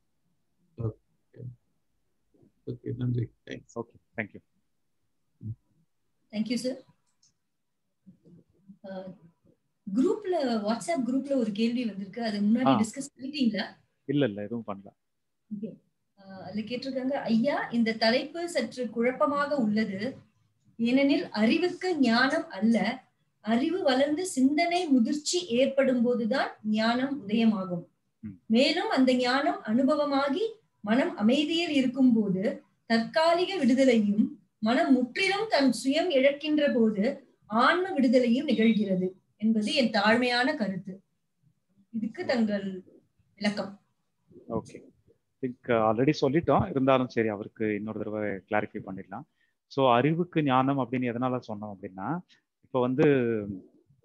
ஓகே நன்றி ஓகே தேங்க்யூ தேங்க்யூ சார் குரூப்ல வாட்ஸ்அப் குரூப்ல ஒரு கேள்வி வந்திருக்கு அது முன்னாடி டிஸ்கஸ் பண்ணிட்டீங்களா இல்ல இல்ல எதுவும் பண்ணல அதுல கேட்டிருக்காங்க ஐயா இந்த தலைப்பு சற்று குழப்பமாக உள்ளது ஏனெனில் அறிவுக்கு ஞானம் அல்ல அறிவு வளர்ந்து சிந்தனை முதிர்ச்சி ஏற்படும் போதுதான் ஞானம் உதயமாகும் மேலும் அந்த ஞானம் அனுபவமாகி மனம் அமைதியில் இருக்கும் போது தற்காலிக விடுதலையும் மனம் முற்றிலும் தன் சுயம் இழக்கின்ற போது ஆன்ம விடுதலையும் நிகழ்கிறது என்பது என் தாழ்மையான கருத்து இதுக்கு தங்கள் விளக்கம் ஓகே திங்க் ஆல்ரெடி சொல்லிட்டோம் இருந்தாலும் சரி அவருக்கு இன்னொரு தடவை கிளாரிஃபை பண்ணிடலாம் ஸோ அறிவுக்கு ஞானம் அப்படின்னு எதனால சொன்னோம் அப்படின்னா இப்போ வந்து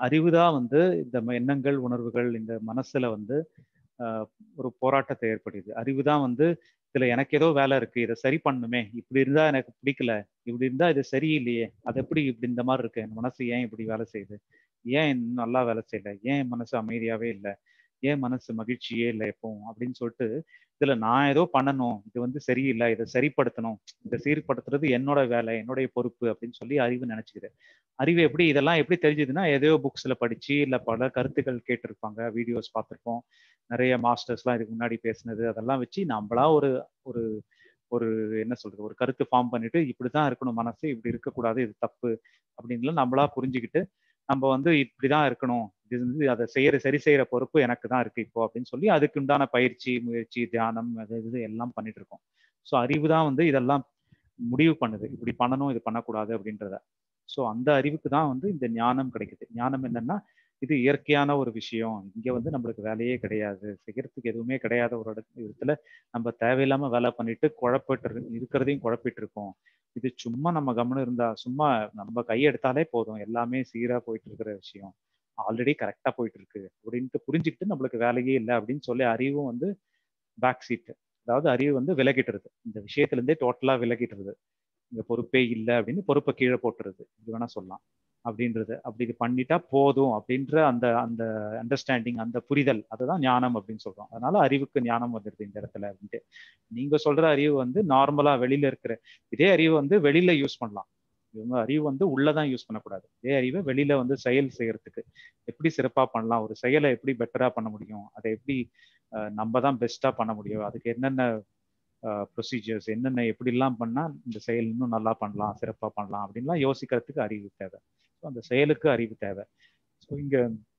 அறிவு தான் வந்து இந்த ம- எண்ணங்கள் உணர்வுகள் இந்த மனசுல வந்து ஆஹ், ஒரு போராட்டத்தை ஏற்படுது அறிவு தான் வந்து இதுல எனக்கு ஏதோ வேலை இருக்கு இதை சரி பண்ணுமே இப்படி இருந்தா எனக்கு பிடிக்கல இப்படி இருந்தா இது சரியில்லையே அது எப்படி இப்படி இந்த மாதிரி இருக்கு என் மனசு ஏன் இப்படி வேலை செய்யுது ஏன் இன்னும் நல்லா வேலை செய்யல ஏன் என் மனசு அமைதியாவே இல்லை ஏன் மனசு மகிழ்ச்சியே இல்லை எப்பவும் அப்படின்னு சொல்லிட்டு இதுல நான் ஏதோ பண்ணணும் இது வந்து சரியில்லை இதை சரிப்படுத்தணும் இதை சீர்படுத்துறது என்னோட வேலை என்னுடைய பொறுப்பு அப்படின்னு சொல்லி அறிவு நினைச்சுக்குது அறிவு எப்படி இதெல்லாம் எப்படி தெரிஞ்சதுன்னா எதையோ புக்ஸ்ல படிச்சு இல்ல பல கருத்துக்கள் கேட்டிருப்பாங்க வீடியோஸ் பார்த்திருப்போம் நிறைய மாஸ்டர்ஸ்லாம் இதுக்கு முன்னாடி பேசுனது அதெல்லாம் வச்சு நம்மளா ஒரு ஒரு ஒரு என்ன சொல்றது ஒரு கருத்து ஃபார்ம் பண்ணிட்டு இப்படிதான் இருக்கணும் மனசு இப்படி இருக்கக்கூடாது இது தப்பு அப்படின்லாம் நம்மளா புரிஞ்சுக்கிட்டு நம்ம வந்து இப்படிதான் இருக்கணும் இது வந்து அதை செய்யற சரி செய்யற பொறுப்பு எனக்கு தான் இருக்கு இப்போ அப்படின்னு சொல்லி அதுக்கு உண்டான பயிற்சி முயற்சி தியானம் அது இது எல்லாம் பண்ணிட்டு இருக்கோம் ஸோ அறிவு தான் வந்து இதெல்லாம் முடிவு பண்ணுது இப்படி பண்ணணும் இது பண்ணக்கூடாது அப்படின்றத ஸோ அந்த அறிவுக்கு தான் வந்து இந்த ஞானம் கிடைக்குது ஞானம் என்னன்னா இது இயற்கையான ஒரு விஷயம் இங்க வந்து நம்மளுக்கு வேலையே கிடையாது செய்யறதுக்கு எதுவுமே கிடையாத ஒரு இடத்து இடத்துல நம்ம தேவையில்லாம வேலை பண்ணிட்டு குழப்பிட்டு இரு- இருக்கிறதையும் குழப்பிட்டு இருக்கோம் இது சும்மா நம்ம கவனம் இருந்தா சும்மா நம்ம கையெடுத்தாலே போதும் எல்லாமே சீரா போயிட்டு இருக்கிற விஷயம் ஆல்ரெடி கரெக்டா போயிட்டு இருக்கு அப்படின்ட்டு புரிஞ்சுக்கிட்டு நம்மளுக்கு வேலையே இல்லை அப்படின்னு சொல்லி அறிவும் வந்து பேக் சீட் அதாவது அறிவு வந்து விலகிட்டுருது இந்த விஷயத்துல இருந்தே டோட்டலா விலகிட்டுருது இங்க பொறுப்பே இல்லை அப்படின்னு பொறுப்பை கீழே போட்டுருது இது வேணா சொல்லலாம் அப்படின்றது அப்படி இது பண்ணிட்டா போதும் அப்படின்ற அந்த அந்த அண்டர்ஸ்டாண்டிங் அந்த புரிதல் அதுதான் ஞானம் அப்படின்னு சொல்றோம் அதனால அறிவுக்கு ஞானம் வந்துடுது இந்த இடத்துல அப்படின்ட்டு நீங்க சொல்ற அறிவு வந்து நார்மலா வெளியில இருக்கிற இதே அறிவு வந்து வெளியில யூஸ் பண்ணலாம் இவங்க அறிவு வந்து உள்ளதான் யூஸ் பண்ணக்கூடாது இதே அறிவை வெளியில வந்து செயல் செய்யறதுக்கு எப்படி சிறப்பா பண்ணலாம் ஒரு செயலை எப்படி பெட்டரா பண்ண முடியும் அதை எப்படி அஹ், நம்ம தான் பெஸ்டா பண்ண முடியும் அதுக்கு என்னென்ன ப்ரொசீஜர்ஸ் என்னென்ன எப்படிலாம் பண்ணா இந்த செயல் இன்னும் நல்லா பண்ணலாம் சிறப்பா பண்ணலாம் அப்படின்லாம் யோசிக்கிறதுக்கு அறிவு தேவை ஸோ அந்த செயலுக்கு அறிவு தேவை ஸோ இங்க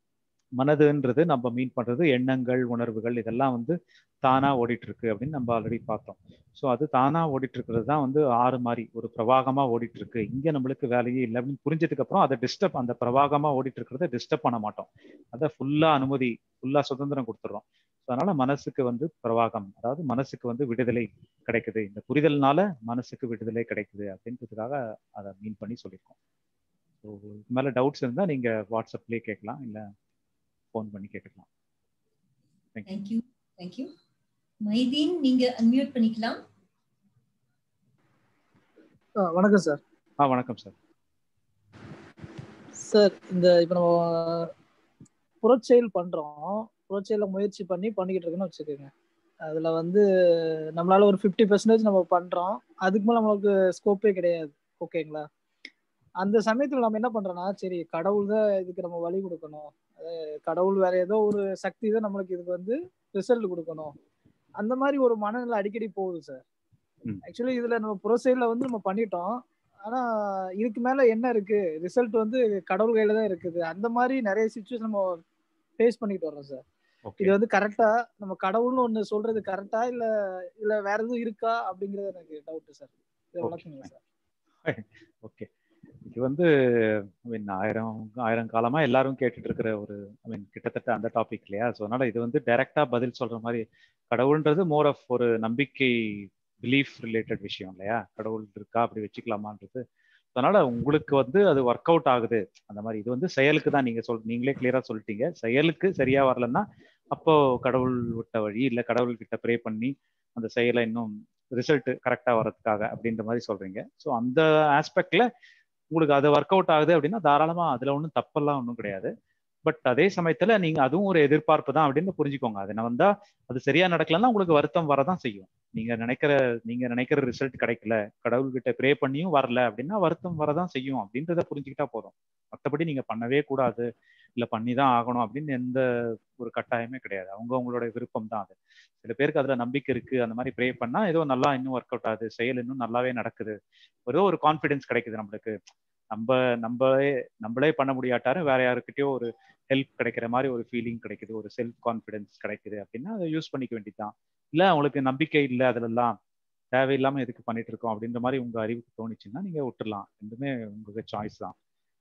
மனதுன்றது நம்ம மீன் பண்றது எண்ணங்கள் உணர்வுகள் இதெல்லாம் வந்து தானா ஓடிட்டு இருக்கு அப்படின்னு நம்ம ஆல்ரெடி பார்த்தோம் ஸோ அது தானா ஓடிட்டு இருக்கிறது தான் வந்து ஆறு மாதிரி ஒரு பிரவாகமா ஓடிட்டு இருக்கு இங்க நம்மளுக்கு வேலையே இல்லை அப்படின்னு புரிஞ்சதுக்கு அப்புறம் அதை டிஸ்டர்ப் அந்த பிரவாகமா ஓடிட்டு இருக்கிறத டிஸ்டர்ப் பண்ண மாட்டோம் அதை ஃபுல்லா அனுமதி ஃபுல்லா சுதந்திரம் கொடுத்துட்றோம் ஸோ அதனால மனசுக்கு வந்து பிரவாகம் அதாவது மனசுக்கு வந்து விடுதலை கிடைக்குது இந்த புரிதல்னால மனசுக்கு விடுதலை கிடைக்குது அப்படின்றதுக்காக அதை மீன் பண்ணி சொல்லியிருக்கோம் ஸோ இதுக்கு மேல டவுட்ஸ் இருந்தா நீங்க வாட்ஸ்அப்லயே கேட்கலாம் இல்ல ஃபோன் பண்ணி கேட்கலாம் தேங்க்யூ தேங்க்யூ மைதீன் நீங்க அன்மியூட் பண்ணிக்கலாம் ஆ, வணக்கம் சார் ஆ வணக்கம் சார் சார் இந்த இப்போ நம்ம புறச்செயல் பண்றோம் புறச்செயல முயற்சி பண்ணி பண்ணிக்கிட்டு இருக்கோம்னு வச்சுக்கோங்க அதுல வந்து நம்மளால ஒரு ஃபிஃப்டி பர்சன்டேஜ் நம்ம பண்றோம் அதுக்கு மேல நம்மளுக்கு ஸ்கோப்பே கிடையாது ஓகேங்களா அந்த சமயத்துல நம்ம என்ன பண்றோம்னா சரி கடவுள் தான் இதுக்கு நம்ம வழி கொடுக்கணும் அதாவது கடவுள் வேற ஏதோ ஒரு சக்தி தான் நம்மளுக்கு இதுக்கு வந்து ரிசல்ட் கொடுக்கணும் அந்த மாதிரி ஒரு மனநிலை அடிக்கடி போகுது சார் ம். ஆக்சுவலி இதுல நம்ம புறசெயல்ல வந்து நம்ம பண்ணிட்டோம் ஆனா இதுக்கு மேல என்ன இருக்கு ரிசல்ட் வந்து கடவுள் கையில தான் இருக்குது அந்த மாதிரி நிறைய சுச்சுவேஷன் நம்ம ஃபேஸ் பண்ணிட்டு வரோம் சார் ஓகே இது வந்து கரெக்டா நம்ம கடவுள்னு ஒண்ணு சொல்றது கரெக்டா இல்ல இல்ல வேற எதுவும் இருக்கா அப்படிங்கறது எனக்கு டவுட் சார் இதை Okay. வளர்க்குங்க சார் ஓகே இது வந்து ஐ மீன் ஆயிரம் ஆயிரம் காலமா எல்லாரும் கேட்டுட்டு இருக்கிற ஒரு ஐ மீன் கிட்டத்தட்ட அந்த டாபிக் இல்லையா ஸோ அதனால இது வந்து டைரக்டா பதில் சொல்ற மாதிரி கடவுள்ன்றது மோர் ஆஃப் ஒரு நம்பிக்கை பிலீஃப் ரிலேட்டட் விஷயம் இல்லையா கடவுள் இருக்கா அப்படி வச்சுக்கலாமான்றது அதனால உங்களுக்கு வந்து அது ஒர்க் அவுட் ஆகுது அந்த மாதிரி இது வந்து செயலுக்கு தான் நீங்க சொல் நீங்களே கிளியரா சொல்லிட்டீங்க செயலுக்கு சரியா வரலன்னா அப்போ கடவுள் விட்ட வழி இல்ல கடவுள் கிட்ட ப்ரே பண்ணி அந்த செயலை இன்னும் ரிசல்ட் கரெக்டா வர்றதுக்காக அப்படின்ற மாதிரி சொல்றீங்க ஸோ அந்த ஆஸ்பெக்ட்ல உங்களுக்கு அது ஒர்க் அவுட் ஆகுது அப்படின்னா தாராளமா அதுல ஒன்றும் தப்பெல்லாம் ஒன்றும் கிடையாது பட் அதே சமயத்துல நீங்க அதுவும் ஒரு எதிர்பார்ப்பு தான் அப்படின்னு புரிஞ்சுக்கோங்க அது நான் வந்தா அது சரியா நடக்கலன்னா உங்களுக்கு வருத்தம் வரதான் செய்யும் நீங்க நினைக்கிற நீங்க நினைக்கிற ரிசல்ட் கிடைக்கல கடவுள்கிட்ட ப்ரே பண்ணியும் வரல அப்படின்னா வருத்தம் வரதான் செய்யும் அப்படின்றத புரிஞ்சுக்கிட்டா போதும் மற்றபடி நீங்க பண்ணவே கூடாது இல்ல பண்ணி தான் ஆகணும் அப்படின்னு எந்த ஒரு கட்டாயமே கிடையாது அவங்க அவங்களோட விருப்பம் தான் அது சில பேருக்கு அதுல நம்பிக்கை இருக்கு அந்த மாதிரி ப்ரே பண்ணா ஏதோ நல்லா இன்னும் ஒர்க் அவுட் ஆகுது செயல் இன்னும் நல்லாவே நடக்குது ஏதோ ஒரு கான்ஃபிடன்ஸ் கிடைக்குது நம்மளுக்கு நம்ம நம்மளே நம்மளே பண்ண முடியாட்டாரும் வேற யாருக்கிட்டயோ ஒரு ஹெல்ப் கிடைக்கிற மாதிரி ஒரு ஃபீலிங் கிடைக்குது ஒரு செல்ஃப் கான்ஃபிடன்ஸ் கிடைக்குது அப்படின்னா அதை யூஸ் பண்ணிக்க வேண்டியதுதான் இல்ல அவங்களுக்கு நம்பிக்கை இல்லை அதுலலாம் தேவையில்லாம எதுக்கு பண்ணிட்டு இருக்கோம் அப்படின்ற மாதிரி உங்க அறிவுக்கு தோணுச்சுன்னா நீங்க விட்டுறலாம் ரெண்டுமே உங்களுக்கு சாய்ஸ் தான்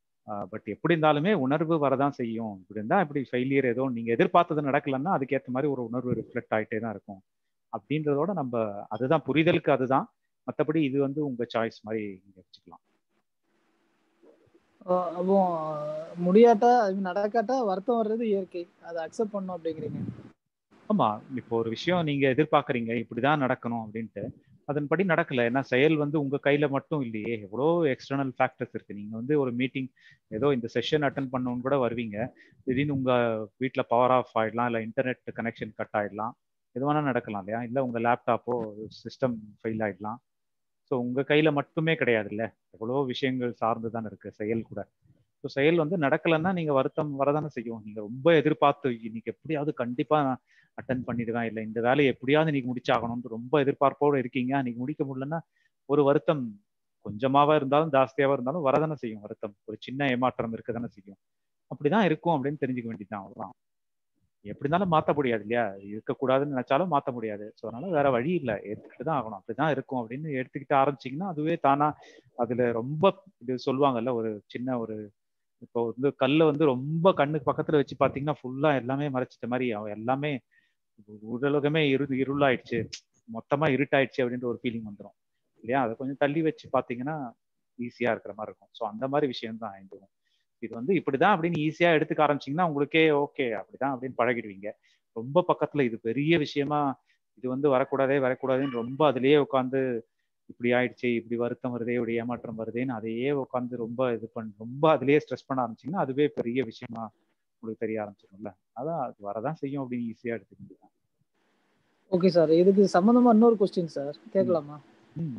பட் எப்படி இருந்தாலுமே உணர்வு வரதான் செய்யும் இப்படி இருந்தா இப்படி ஃபெயிலியர் ஏதோ நீங்க எதிர்பார்த்தது நடக்கலன்னா அதுக்கேற்ற மாதிரி ஒரு உணர்வு ரிஃப்ளெக்ட் ஆகிட்டே தான் இருக்கும் அப்படின்றதோட நம்ம அதுதான் புரிதலுக்கு அதுதான் மற்றபடி இது வந்து உங்க சாய்ஸ் மாதிரி நீங்க வச்சுக்கலாம் அஹ் அப்போ முடியாட்டா அது நடக்காட்டா வருத்தம் வர்றது இயற்கை அதை அக்செப்ட் பண்ணும் அப்படிங்கிறீங்க ஆமா இப்போ ஒரு விஷயம் நீங்க எதிர்பார்க்கறீங்க இப்படிதான் நடக்கணும் அப்படின்ட்டு அதன்படி நடக்கல ஏன்னா செயல் வந்து உங்க கையில மட்டும் இல்லையே எவ்வளோ எக்ஸ்டர்னல் ஃபேக்டர்ஸ் இருக்கு நீங்க வந்து ஒரு மீட்டிங் ஏதோ இந்த செஷன் அட்டன் பண்ணணும்னு கூட வருவீங்க திடீர்னு உங்க வீட்டில் பவர் ஆஃப் ஆயிடலாம் இல்லை இன்டர்நெட் கனெக்ஷன் கட் ஆயிடலாம் எது வேணா நடக்கலாம் இல்லையா இல்லை உங்க லேப்டாப்போ சிஸ்டம் ஃபெயில் ஆயிடலாம் ஸோ உங்க கையில மட்டுமே கிடையாது இல்ல எவ்வளோ விஷயங்கள் சார்ந்து தான் இருக்கு செயல் கூட ஸோ செயல் வந்து நடக்கலைன்னா நீங்க வருத்தம் வரதானே செய்யும் நீங்க ரொம்ப எதிர்பார்த்து இன்னைக்கு எப்படியாவது கண்டிப்பா அட்டன் பண்ணிடுவேன் இல்லை இந்த வேலையை எப்படியாவது இன்னைக்கு முடிச்சாகணும்னு ரொம்ப எதிர்பார்ப்போடு இருக்கீங்க அன்னைக்கு முடிக்க முடியலன்னா ஒரு வருத்தம் கொஞ்சமாவா இருந்தாலும் ஜாஸ்தியாவா இருந்தாலும் வரதானே செய்யும் வருத்தம் ஒரு சின்ன ஏமாற்றம் இருக்க தானே செய்யும் அப்படிதான் இருக்கும் அப்படின்னு தெரிஞ்சுக்க வேண்டியதுதான் அவ்வளவுதான் எப்படி இருந்தாலும் மாத்த முடியாது இல்லையா இருக்கக்கூடாதுன்னு நினைச்சாலும் மாத்த முடியாது ஸோ அதனால வேற வழி இல்லை ஏற்றுக்கிட்டு தான் ஆகணும் அப்படிதான் இருக்கும் அப்படின்னு எடுத்துக்கிட்டு ஆரம்பிச்சிங்கன்னா அதுவே தானா அதுல ரொம்ப இது சொல்லுவாங்கல்ல ஒரு சின்ன ஒரு இப்போ வந்து கல்லை வந்து ரொம்ப கண்ணுக்கு பக்கத்துல வச்சு பாத்தீங்கன்னா ஃபுல்லா எல்லாமே மறைச்சிட்ட மாதிரி அவன் எல்லாமே உடலுகமே இரு இருளாயிடுச்சு மொத்தமா இருட்டாயிடுச்சு அப்படின்ற ஒரு ஃபீலிங் வந்துடும் இல்லையா அதை கொஞ்சம் தள்ளி வச்சு பாத்தீங்கன்னா ஈஸியா இருக்கிற மாதிரி இருக்கும் ஸோ அந்த மாதிரி விஷயம் தான் இதுவும் இது வந்து இப்படிதான் அப்படின்னு ஈஸியா எடுத்துக்க ஆரம்பிச்சிங்கன்னா உங்களுக்கே ஓகே அப்படிதான் அப்படின்னு பழகிடுவீங்க ரொம்ப பக்கத்துல இது பெரிய விஷயமா இது வந்து வரக்கூடாதே வரக்கூடாதுன்னு ரொம்ப அதுலயே உட்காந்து இப்படி ஆயிடுச்சு இப்படி வருத்தம் வருதே இப்படி ஏமாற்றம் வருதேன்னு அதையே உட்காந்து ரொம்ப இது பண்ண ரொம்ப அதுலயே ஸ்ட்ரெஸ் பண்ண ஆரம்பிச்சிங்கன்னா அதுவே பெரிய விஷயமா உங்களுக்கு தெரிய ஆரம்பிச்சிடும்ல அதான் அது வரதான் செய்யும் அப்படின்னு ஈஸியா எடுத்துக்க முடியும் ஓகே சார் இதுக்கு சம்பந்தமா இன்னொரு கொஸ்டின் சார் கேட்கலாமா ம்.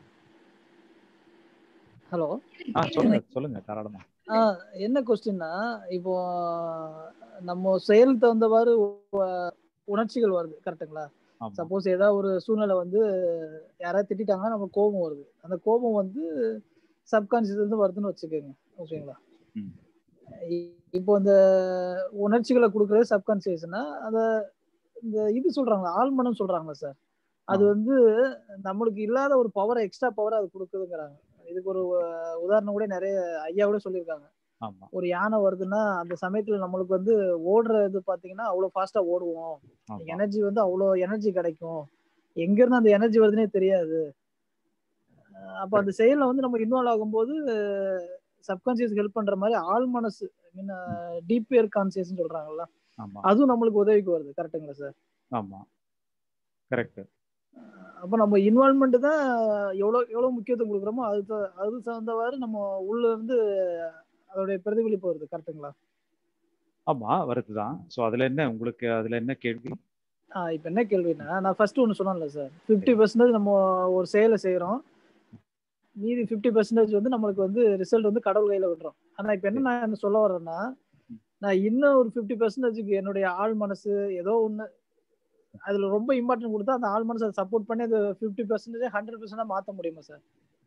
ஹலோ ஆ சொல்லுங்க சொல்லுங்க தாராளமா ஆ என்ன கொஸ்டின்னா இப்போ நம்ம செயல் தகுந்தவாறு உ- உணர்ச்சிகள் வருது கரெக்ட்டுங்களா ஆமா சப்போஸ் ஏதாவது ஒரு சூழ்நிலை வந்து யாராவது திட்டிட்டாங்கன்னா நம்ம கோபம் வருது அந்த கோபம் வந்து சப்கான்சியஸ் இருந்து வருதுன்னு வச்சுக்கோங்க ஓகேங்களா ம். இ- இப்போ இந்த உணர்ச்சிகளை கொடுக்கறது சப்கான்சியஸ்னா அத இந்த இது சொல்றாங்க ஆழ்மனம் சொல்றாங்களா சார் அது ஆ. வந்து நம்மளுக்கு இல்லாத ஒரு பவரை எக்ஸ்ட்ரா பவரை அது கொடுக்குதுங்கிறாங்க இதுக்கு ஒரு அஹ், உதாரணம் கூட நிறைய ஐயா கூட சொல்லியிருக்காங்க ஆமா ஒரு யானை வருதுன்னா அந்த சமயத்துல நம்மளுக்கு வந்து ஓடுறது பாத்தீங்கன்னா அவ்வளவு ஃபாஸ்டா ஓடுவோம் ஆமா எனர்ஜி வந்து அவ்வளோ எனர்ஜி கிடைக்கும் எங்க இருந்து அந்த எனர்ஜி வருதுன்னே தெரியாது அஹ் அப்ப அந்த செயல்ல வந்து நம்ம இன்வால்வ் ஆகும்போது சப்கான்சியஸ் ஹெல்ப் பண்ற மாதிரி ஆள் மனசு மீன் டீப் இயர் கான்சியஸ் சொல்றாங்கல்ல ஆமா அதுவும் நம்மளுக்கு உதவிக்கு வருது கரெக்ட்டுங்களா சார் ஆமா கரெக்ட் அப்ப நம்ம இன்வால்மெண்ட் தான் எவ்வளவு எவ்வளவு முக்கியத்துவம் கொடுக்குறோமோ அது த- அது தகுந்தவாறு நம்ம உள்ள இருந்து அதோடைய பிரதிபலிப்பு வருது கரெக்ட்டுங்களா ஆமா வருதுதான் ஸோ அதுல என்ன உங்களுக்கு அதுல என்ன கேள்வி ஆஹ் இப்ப என்ன கேள்வின்னா நான் ஃபர்ஸ்ட் ஒன்று சொன்னேன்ல சார் ஃபிஃப்டி பர்சன்டேஜ் நம்ம ஒரு செயலை செய்யறோம் மீதி ஃபிஃப்டி பர்சன்டேஜ் வந்து நம்மளுக்கு வந்து ரிசல்ட் வந்து கடவுள் கையில விடுறோம் ஆனா இப்ப என்ன நான் என்ன சொல்ல வர்றேன்னா நான் இன்னும் ஒரு ஃபிஃப்டி பர்சன்டேஜுக்கு என்னுடைய ஆள் மனசு ஏதோ ஒண்ணு அதுல ரொம்ப இம்பார்ட்டன்ட் கொடுத்தா அந்த ஆள் மனசை சப்போர்ட் பண்ணி அது ஃபிஃப்டி பர்சன்டேஜ் ஹண்ட்ரட் பர்சன்டா மாத்த முடியுமா சார்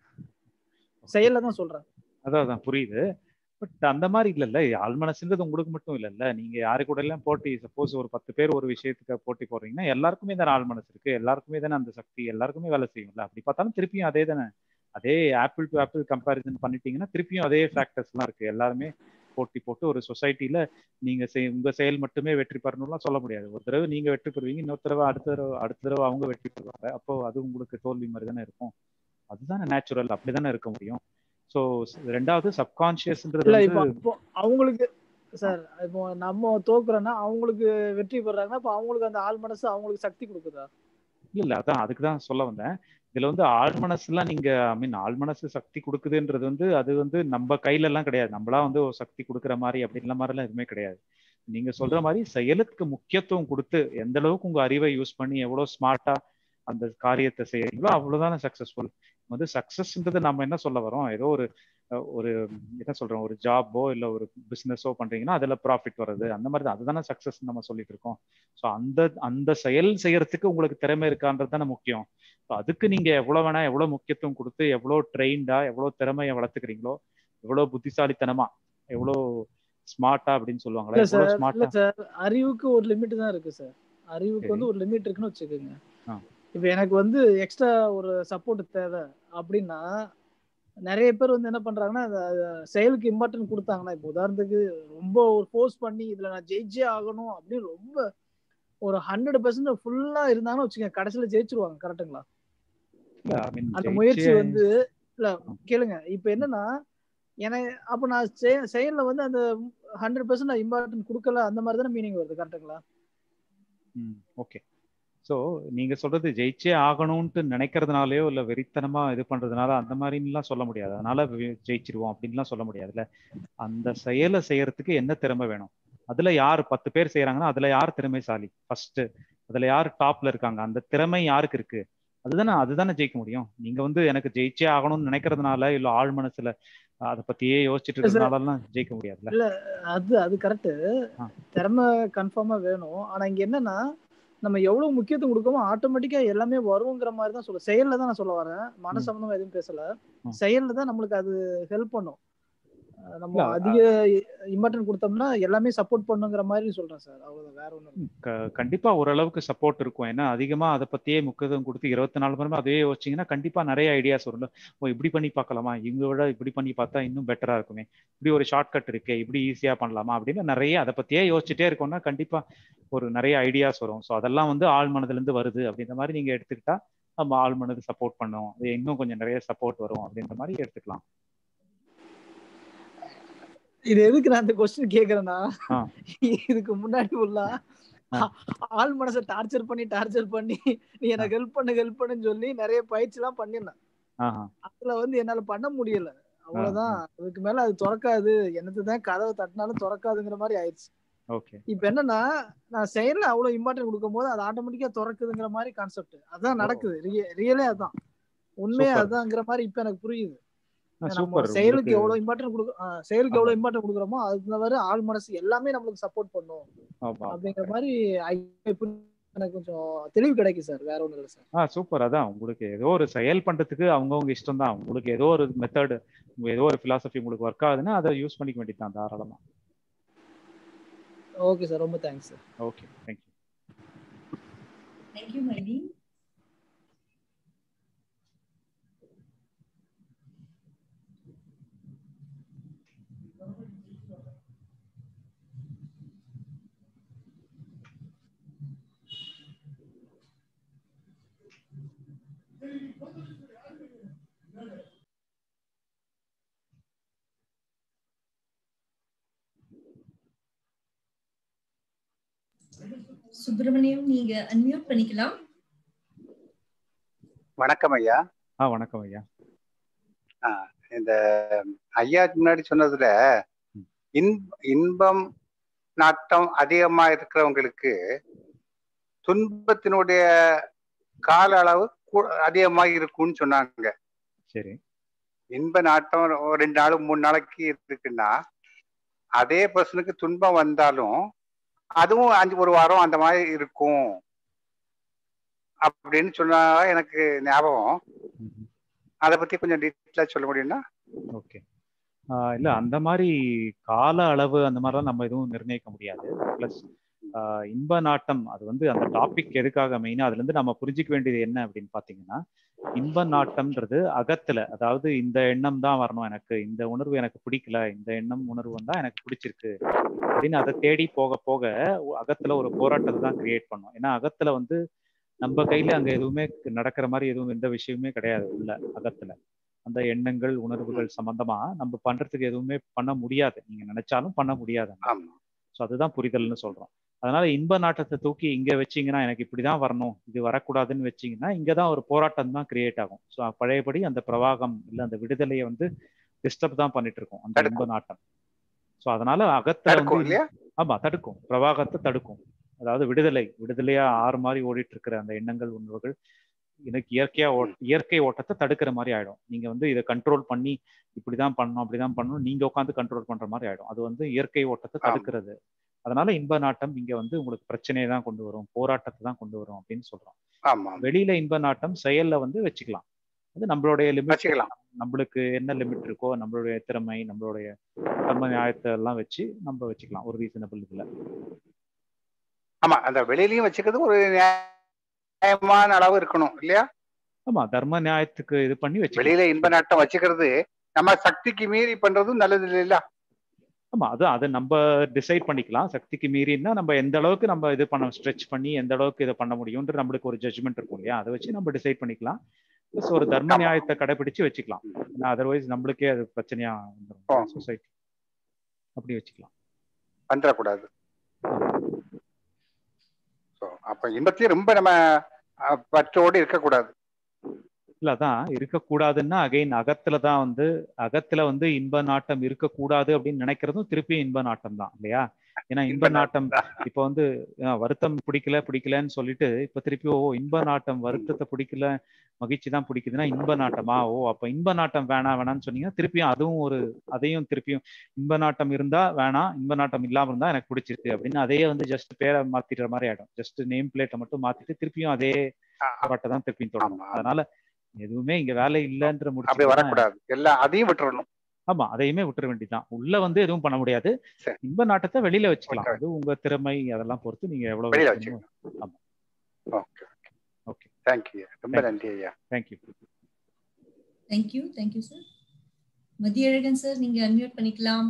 செயல்ல தான் சொல்றேன் அதான் அதான் புரியுது பட் அந்த மாதிரி இல்லைல்ல ஆள் மனசுன்றது உங்களுக்கு மட்டும் இல்லைல்ல நீங்க யாரு கூட எல்லாம் போட்டி சப்போஸ் ஒரு பத்து பேர் ஒரு விஷயத்துக்கு போட்டி போடுறீங்கன்னா எல்லாருக்குமே தானே ஆள் மனசு இருக்கு எல்லாருக்குமே தானே அந்த சக்தி எல்லாருக்குமே வேலை செய்யும்ல அப்படி பார்த்தாலும் திருப்பியும் அதே தானே அதே ஆப்பிள் டு ஆப்பிள் கம்பேரிசன் பண்ணிட்டீங்கன்னா திருப்பியும் அதே ஃபேக்டர்ஸ்லாம் இருக்கு எல்லாருமே போட்டி போட்டு ஒரு சொசைட்டில நீங்க செய் உங்க செயல் மட்டுமே வெற்றி பெறணும்லாம் சொல்ல முடியாது ஒரு தடவை நீங்க வெற்றி பெறுவீங்க இன்னொரு தடவை அடுத்த தடவை அடுத்த தடவை அவங்க வெற்றி பெறுவாங்க அப்போ அது உங்களுக்கு தோல்வி மாதிரி தானே இருக்கும் அதுதானே நேச்சுரல் அப்படிதானே இருக்க முடியும் ஸோ ரெண்டாவது சப்கான்சியஸ்ன்றது இல்ல இப்போ வந்து இப்போ அவங்களுக்கு சார் இப்போ நம்ம தோக்குறோன்னா அவங்களுக்கு வெற்றி பெறாங்கன்னா அப்ப அவங்களுக்கு அந்த ஆள் மனசு அவங்களுக்கு சக்தி கொடுக்குதா இல்ல இல்ல அதான் அதுக்கு தான் சொல்ல வந்தேன் இதுல வந்து ஆழ் மனசுலாம் நீங்க ஐ மீன் ஆழ் மனசு சக்தி கொடுக்குதுன்றது வந்து அது வந்து நம்ம கையில எல்லாம் கிடையாது நம்மளா வந்து ஒரு சக்தி கொடுக்குற மாதிரி அப்படின்ற மாதிரிலாம் எதுவுமே கிடையாது நீங்க சொல்ற மாதிரி செயலுக்கு முக்கியத்துவம் கொடுத்து எந்த அளவுக்கு உங்க அறிவை யூஸ் பண்ணி எவ்வளவு ஸ்மார்ட்டா அந்த காரியத்தை செய்யறீங்களோ அவ்வளவுதானே சக்சஸ்ஃபுல் வந்து சக்சஸ்ன்றது நம்ம என்ன சொல்ல வரோம் ஏதோ ஒரு அஹ், ஒரு என்ன சொல்றோம் ஒரு ஜாபோ இல்ல ஒரு பிசினஸோ பண்றீங்கன்னா அதுல ப்ராஃபிட் வர்றது அந்த மாதிரி தான் அதுதானே சக்சஸ் நம்ம சொல்லிட்டு இருக்கோம் ஸோ அந்த அந்த செயல் செய்யறதுக்கு உங்களுக்கு திறமை இருக்கான்றது தானே முக்கியம் ஸோ அதுக்கு நீங்க எவ்வளவு வேணா எவ்வளவு முக்கியத்துவம் கொடுத்து எவ்வளவு ட்ரெயின்டா எவ்வளவு திறமையை வளர்த்துக்கிறீங்களோ எவ்வளவு புத்திசாலித்தனமா எவ்வளவு ஸ்மார்ட்டா அப்படின்னு சொல்லுவாங்களா இல்ல எவ்வளவு சார் இல்ல ஸ்மார்ட்டா சார் அறிவுக்கு ஒரு லிமிட் தான் இருக்கு சார் அறிவுக்கு சரி வந்து ஒரு லிமிட் இருக்குன்னு வச்சுக்கோங்க ஆ. இப்போ எனக்கு வந்து எக்ஸ்ட்ரா ஒரு சப்போர்ட் தேவை அப்படின்னா நிறைய பேர் வந்து என்ன பண்றாங்கன்னா அந்த அந்த செயலுக்கு இம்பார்ட்டன்ட் கொடுத்தாங்கன்னா இப்போ உதாரணத்துக்கு ரொம்ப ஒரு ஃபோர்ஸ் பண்ணி இதுல நான் ஜெயிச்சே ஆகணும் அப்படின்னு ரொம்ப ஒரு ஹண்ட்ரட் பர்சன்ட் ஃபுல்லா இருந்தாங்கன்னு வச்சுக்கோங்க கடைசியில ஜெயிச்சிருவாங்க கரெக்ட்டுங்களா இல்ல ஐ மீன் அந்த ஜெயிச்சே முயற்சி வந்து இல்ல கேளுங்க இப்ப என்னன்னா ஏன்னா அப்ப நான் செய- செயல்ல வந்து அந்த ஹண்ட்ரட் பர்சன்ட் நான் இம்பார்ட்டன்ட் கொடுக்கல அந்த மாதிரி தானே மீனிங் வருது கரெக்டுங்களா ம் ஓகே ஸோ நீங்க சொல்றது ஜெயிச்சே ஆகணும்ட்டு நினைக்கிறதுனாலயோ இல்ல வெறித்தனமா இது பண்றதுனால அந்த மாதிரிலாம் சொல்ல முடியாது அதனால வி- ஜெயிச்சிருவோம் அப்படின்லாம் சொல்ல முடியாதுல்ல அந்த செயலை செய்யறதுக்கு என்ன திறமை வேணும் அதுல யார் பத்து பேர் செய்யறாங்கன்னா அதுல யார் திறமைசாலி ஃபர்ஸ்ட் அதுல யார் டாப்ல இருக்காங்க அந்த திறமை யாருக்கு இருக்கு அதுதானே அதுதானே ஜெயிக்க முடியும் நீங்க வந்து எனக்கு ஜெயிச்சே ஆகணும்னு நினைக்கிறதுனால இல்ல ஆழ் மனசுல அதை பத்தியே யோசிச்சுட்டு இருக்கிறதுனால ஜெயிக்க முடியாதுல்ல இல்ல அது அது கரெக்ட் ஆ. திறமை கன்ஃபார்மா வேணும் ஆனா இங்க என்னன்னா நம்ம எவ்வளவு முக்கியத்துவம் கொடுக்கமோ ஆட்டோமேட்டிக்கா எல்லாமே வருங்கிற மாதிரி தான் சொல்ல செயல்ல தான் நான் சொல்ல வரேன் மன ம். சம்பந்தமா எதுவும் பேசல ம். செயல்ல தான் நம்மளுக்கு அது ஹெல்ப் பண்ணும் அஹ் நம்ம இல்ல, அதிக இம்பார்ட்டன்ட் கொடுத்தோம்னா எல்லாமே சப்போர்ட் பண்ணுங்கிற மாதிரி சொல்றேன் சார் அவ்வளவுதான் வேற ஒண்ணும் க- கண்டிப்பா ஓரளவுக்கு சப்போர்ட் இருக்கும் ஏன்னா அதிகமா அதை பத்தியே முக்கியத்துவம் கொடுத்து இருபத்தி நாலு மணி நேரம் அதே யோசிச்சீங்கன்னா கண்டிப்பா நிறைய ஐடியாஸ் வரும்ல ஓ இப்படி பண்ணி பார்க்கலாமா இவங்க விட இப்படி பண்ணி பார்த்தா இன்னும் பெட்டரா இருக்குமே இப்படி ஒரு ஷார்ட்கட் இருக்கே இப்படி ஈஸியா பண்ணலாமா அப்படின்னு நிறைய அதை பத்தியே யோசிச்சுட்டே இருக்கோம்னா கண்டிப்பா ஒரு நிறைய ஐடியாஸ் வரும் ஸோ அதெல்லாம் வந்து ஆழ் மனதுல இருந்து வருது அப்படின்ற மாதிரி நீங்க எடுத்துக்கிட்டா நம்ம ஆழ் மனது சப்போர்ட் பண்ணும் அது இன்னும் கொஞ்சம் நிறைய சப்போர்ட் வரும் அப்படின்ற மாதிரி எடுத்துக்கலாம் இது எதுக்கு நான் அந்த கொஸ்டின் கேக்குறேன்னா ஆ. இதுக்கு முன்னாடி உள்ள ஆ. ஆள் மனசை டார்ச்சர் பண்ணி டார்ச்சர் பண்ணி நீ எனக்கு ஹெல்ப் பண்ணு ஹெல்ப் பண்ணுன்னு சொல்லி நிறைய பயிற்சி எல்லாம் பண்ணிருந்தேன் ஆஹா அதுல வந்து என்னால பண்ண முடியல அவ்வளவுதான் அதுக்கு மேல அது திறக்காது என்னத்துதான் கதவை தட்டினாலும் திறக்காதுங்கிற மாதிரி ஆயிடுச்சு ஓகே இப்ப என்னன்னா நான் செயல்ல அவ்வளவு இம்பார்ட்டன்ட் கொடுக்கும் போது அது ஆட்டோமேட்டிக்கா திறக்குதுங்கிற மாதிரி கான்செப்ட் அதான் நடக்குது ரியலே அதான் உண்மையா Super. அதாங்கிற மாதிரி இப்ப எனக்கு புரியுது நம்ம சூப்பர் செயலுக்கு எவ்வளவு இம்பார்ட்டன்ட் கொடுக்க ஆ, செயலுக்கு எவ்வளவு இம்பார்ட்டன்ட் கொடுக்குறோமோ அதுக்கு தவிர ஆள் மனசு எல்லாமே நம்மளுக்கு சப்போர்ட் பண்ணும் ஆமா அப்படிங்கிற மாதிரி ஐ- புரி- எனக்கு கொஞ்சம் தெளிவு கிடைக்கும் சார் வேற ஒண்ணும் இல்லை சார் ஆ சூப்பர் அதான் உங்களுக்கு ஏதோ ஒரு செயல் பண்றதுக்கு அவங்கவுங்க இஷ்டம் தான் உங்களுக்கு ஏதோ ஒரு மெத்தட் ஏதோ ஒரு பிலாசபி உங்களுக்கு ஒர்க் ஆகுதுன்னா அதை யூஸ் பண்ணிக்க வேண்டியது தான் தாராளமா ஓகே சார் ரொம்ப thanks sir okay thank you thank you Maithi Subramaniam நீங்க அன்மியூட் பண்ணிக்கலாம் வணக்கம் ஐயா ஆ வணக்கம் ஐயா இந்த ஐயா முன்னாடி சொன்னதுல இன் இன்பம் நாட்டம் அதிகமா இருக்கிறவங்களுக்கு துன்பத்தினுடைய கால அளவு கூ- அதிகமா இருக்கும்னு சொன்னாங்க சரி இன்ப நாட்டம் ஒரு ரெண்டு நாள் மூணு நாளைக்கு இருக்குன்னா அதே பர்சனுக்கு துன்பம் வந்தாலும் அதுவும் அஞ்சு ஒரு வாரம் அந்த மாதிரி இருக்கும் அப்படின்னு சொன்னா எனக்கு ஞாபகம் ம்ஹும். அதை பத்தி கொஞ்சம் டீட்டெயிலா சொல்ல முடியும்னா ஓகே ஆஹ் இல்ல அந்த மாதிரி கால அளவு அந்த மாதிரிலாம் நம்ம எதுவும் நிர்ணயிக்க முடியாது ப்ளஸ் இன்ப நாட்டம் அது வந்து அந்த டாபிக் எதுக்காக மெயினா அதுல இருந்து நம்ம புரிஞ்சுக்க வேண்டியது என்ன அப்படின்னு பாத்தீங்கன்னா இன்ப நாட்டம்ன்றது அகத்துல அதாவது இந்த எண்ணம் தான் வரணும் எனக்கு இந்த உணர்வு எனக்கு பிடிக்கல இந்த எண்ணம் உணர்வு வந்தா எனக்கு பிடிச்சிருக்கு அப்படின்னு அதை தேடி போக போக அகத்துல ஒரு போராட்டத்தை தான் கிரியேட் பண்ணும் ஏன்னா அகத்துல வந்து நம்ம கையில அங்க எதுவுமே நடக்கிற மாதிரி எதுவும் எந்த விஷயமே கிடையாது உள்ள அகத்துல அந்த எண்ணங்கள் உணர்வுகள் சம்பந்தமா நம்ம பண்றதுக்கு எதுவுமே பண்ண முடியாது நீங்க நினைச்சாலும் பண்ண முடியாது ஆமா ஸோ அதுதான் புரிதல்னு சொல்றோம் அதனால இன்ப நாட்டத்தை தூக்கி இங்க வச்சீங்கன்னா எனக்கு இப்படிதான் வரணும் இது வரக்கூடாதுன்னு வச்சீங்கன்னா இங்கதான் ஒரு போராட்டம் தான் கிரியேட் ஆகும் ஸோ பழையபடி அந்த பிரவாகம் இல்ல அந்த விடுதலையை வந்து டிஸ்டர்ப் தான் பண்ணிட்டு இருக்கோம் அந்த இன்ப நாட்டம் ஸோ அதனால அகத்துல தடுக்கும் வந்து இல்லையா ஆமா தடுக்கும் பிரவாகத்தை தடுக்கும் அதாவது விடுதலை விடுதலையா ஆறு மாதிரி ஓடிட்டு இருக்கிற அந்த எண்ணங்கள் உணர்வுகள் எனக்கு இயற்கையா ஓ- இயற்கை ஓட்டத்தை தடுக்கிற மாதிரி ஆயிடும் நீங்க வந்து இதை கண்ட்ரோல் பண்ணி இப்படிதான் பண்ணணும் அப்படிதான் பண்ணணும் நீங்க உட்காந்து கண்ட்ரோல் பண்ற மாதிரி ஆயிடும் அது வந்து இயற்கை ஓட்டத்தை ஆமா. தடுக்கிறது அதனால இன்ப நாட்டம் இங்க வந்து உங்களுக்கு பிரச்சனையை தான் கொண்டு வரும் போராட்டத்தை தான் கொண்டு வரும் அப்படின்னு சொல்றோம் ஆமா வெளியில இன்ப நாட்டம் செயல்ல வந்து வச்சுக்கலாம் அது நம்மளுடைய லிமிட் வச்சுக்கலாம் நம்மளுக்கு என்ன லிமிட் இருக்கோ நம்மளுடைய திறமை நம்மளுடைய கர்ம நியாயத்தை எல்லாம் வச்சு நம்ம வச்சுக்கலாம் ஒரு ரீசனபிள் இதுல ஆமா அந்த வெளியிலயும் வச்சுக்கிறது ஒரு நியாயமான அளவு இருக்கணும் இல்லையா ஆமா தர்ம நியாயத்துக்கு இது பண்ணி வச்சுக்கலாம் வெளியில இன்ப நாட்டம் வச்சுக்கிறது நம்ம சக்திக்கு மீறி பண்றதும் நல்லது இல்லைல்ல ஆமா அது அதை நம்ம டிசைட் பண்ணிக்கலாம் சக்திக்கு மீறினா நம்ம எந்த அளவுக்கு நம்ம இது பண்ண ஸ்ட்ரெச் பண்ணி எந்த அளவுக்கு இதை பண்ண முடியும்ன்ற நம்மளுக்கு ஒரு ஜட்ஜ்மெண்ட் இருக்கும் இல்லையா அதை வச்சு நம்ம டிசைட் பண்ணிக்கலாம் ப்ளஸ் ஒரு தர்ம ஆமா. நியாயத்தை கடைபிடிச்சு வச்சுக்கலாம் ஏன்னா அதர்வைஸ் நம்மளுக்கே அது பிரச்சனையா ஓ. வந்துடும் சொசைட்டி அப்படி வச்சுக்கலாம் வந்துடக்கூடாது ஸோ அப்ப இன்பத்திலேயே ரொம்ப நம்ம அஹ், பற்றோடு இருக்கக்கூடாது இல்ல அதான் இருக்கக்கூடாதுன்னா அகைன் அகத்துல தான் வந்து அகத்துல வந்து இன்ப நாட்டம் இருக்கக்கூடாது அப்படின்னு நினைக்கிறதும் திருப்பியும் இன்ப நாட்டம் தான் இல்லையா ஏன்னா இன்ப நாட்டம் இப்ப வந்து அஹ், வருத்தம் பிடிக்கல பிடிக்கலன்னு சொல்லிட்டு இப்ப திருப்பி ஓ இன்ப நாட்டம் வருத்தத்தை பிடிக்கல மகிழ்ச்சி தான் பிடிக்குதுன்னா இன்ப நாட்டமா ஓ அப்ப இன்ப நாட்டம் வேணாம் வேணாம்னு சொன்னீங்கன்னா திருப்பியும் அதுவும் ஒரு அதையும் திருப்பியும் இன்ப நாட்டம் இருந்தா வேணாம் இன்ப நாட்டம் இல்லாம இருந்தா எனக்கு பிடிச்சிருக்கு அப்படின்னு அதையே வந்து ஜஸ்ட் பேரை மாத்திடுற மாதிரி ஆயிடும் ஜஸ்ட் நேம் பிளேட்டை மட்டும் மாத்திட்டு திருப்பியும் அதே பாட்டை தான் திருப்பியும் தொடரும் ஆமா. அதனால எதுவுமே இங்க வேலை இல்லைன்ற அப்படி முடிச்சு வரக்கூடாது எல்லாம் அதையும் விட்டுறணும் ஆமா அதையுமே விட்டுற வேண்டியதுதான் உள்ள வந்து எதுவும் பண்ண முடியாது சரி. இன்ப நாட்டத்தை வெளியில வச்சுக்கலாம் விட்டுற அது உங்க திறமை அதெல்லாம் பொறுத்து நீங்க எவ்வளவு வெளியில வைக்கணுமோ. ஆமா ஓகே ஓகே தேங்க்யூ ரொம்ப Thank you. நன்றி ஐயா thank you thank you thank you sir Mathiyazhagan sir நீங்க அன்மியூட் பண்ணிக்கலாம்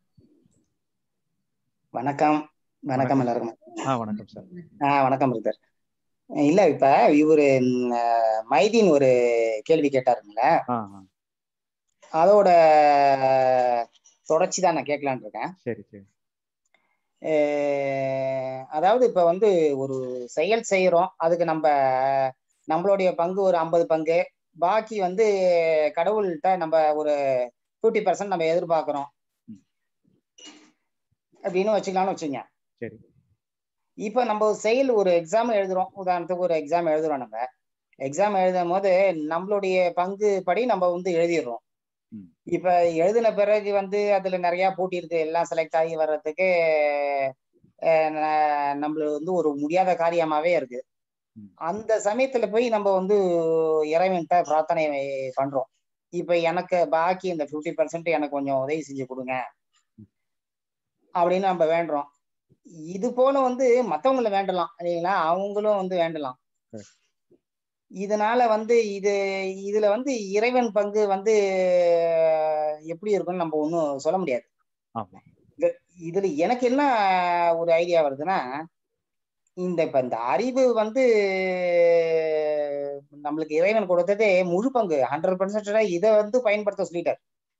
வணக்கம் வணக்கம் எல்லாருக்கும் ஆ வணக்கம் சார் ஆ வணக்கம் பிரதர் இல்ல இப்ப இவரு ம், அஹ், மைதீன் ஒரு கேள்வி கேட்டாருங்களே ஆ ஆ அதோட தொடர்ச்சி தான் நான் கேட்கலான்னு இருக்கேன் சரி சரி அஹ், அதாவது இப்ப வந்து ஒரு செயல் செய்யறோம் அதுக்கு நம்ம நம்மளுடைய பங்கு ஒரு ஐம்பது பங்கு பாக்கி வந்து கடவுள்கிட்ட நம்ம ஒரு ஃபிஃப்டி பர்சன்ட் நம்ம எதிர்பார்க்கிறோம் அப்படின்னு வச்சுக்கலாம்னு வச்சுங்க சரி இப்போ நம்ம ஒரு செயல் ஒரு எக்ஸாம் எழுதுறோம் உதாரணத்துக்கு ஒரு எக்ஸாம் எழுதுறோம் நம்ம எக்ஸாம் எழுதும் போது நம்மளுடைய பங்கு படி நம்ம வந்து எழுதிடுறோம் ம். இப்ப எழுதின பிறகு வந்து அதுல நிறைய போட்டி இருக்கு எல்லாம் செலக்ட் ஆகி வர்றதுக்கு அஹ், ந- நம்மளுக்கு வந்து ஒரு முடியாத காரியமாவே இருக்கு ம். அந்த சமயத்துல போய் நம்ம வந்து இறைவன்கிட்ட பிரார்த்தனை பண்றோம் இப்ப எனக்கு பாக்கி இந்த 50% பர்சன்ட் எனக்கு கொஞ்சம் உதவி செஞ்சு கொடுங்க அப்படின்னு நம்ம வேண்டுறோம் இது போல வந்து மத்தவங்கள வேண்டலாம் இல்லைங்களா அவங்களும் வந்து வேண்டலாம் Correct. இதனால வந்து இது இதுல வந்து இறைவன் பங்கு வந்து எப்படி இருக்கும்னு நம்ம ஒன்றும் சொல்ல முடியாது ஆமா இதுல எனக்கு என்ன ஒரு ஐடியா வருதுன்னா இந்த இப்ப இந்த அறிவு வந்து நம்மளுக்கு இறைவன் கொடுத்ததே முழு பங்கு ஹண்ட்ரட் பர்சன்ட் இதை வந்து பயன்படுத்த சொல்லிட்டார்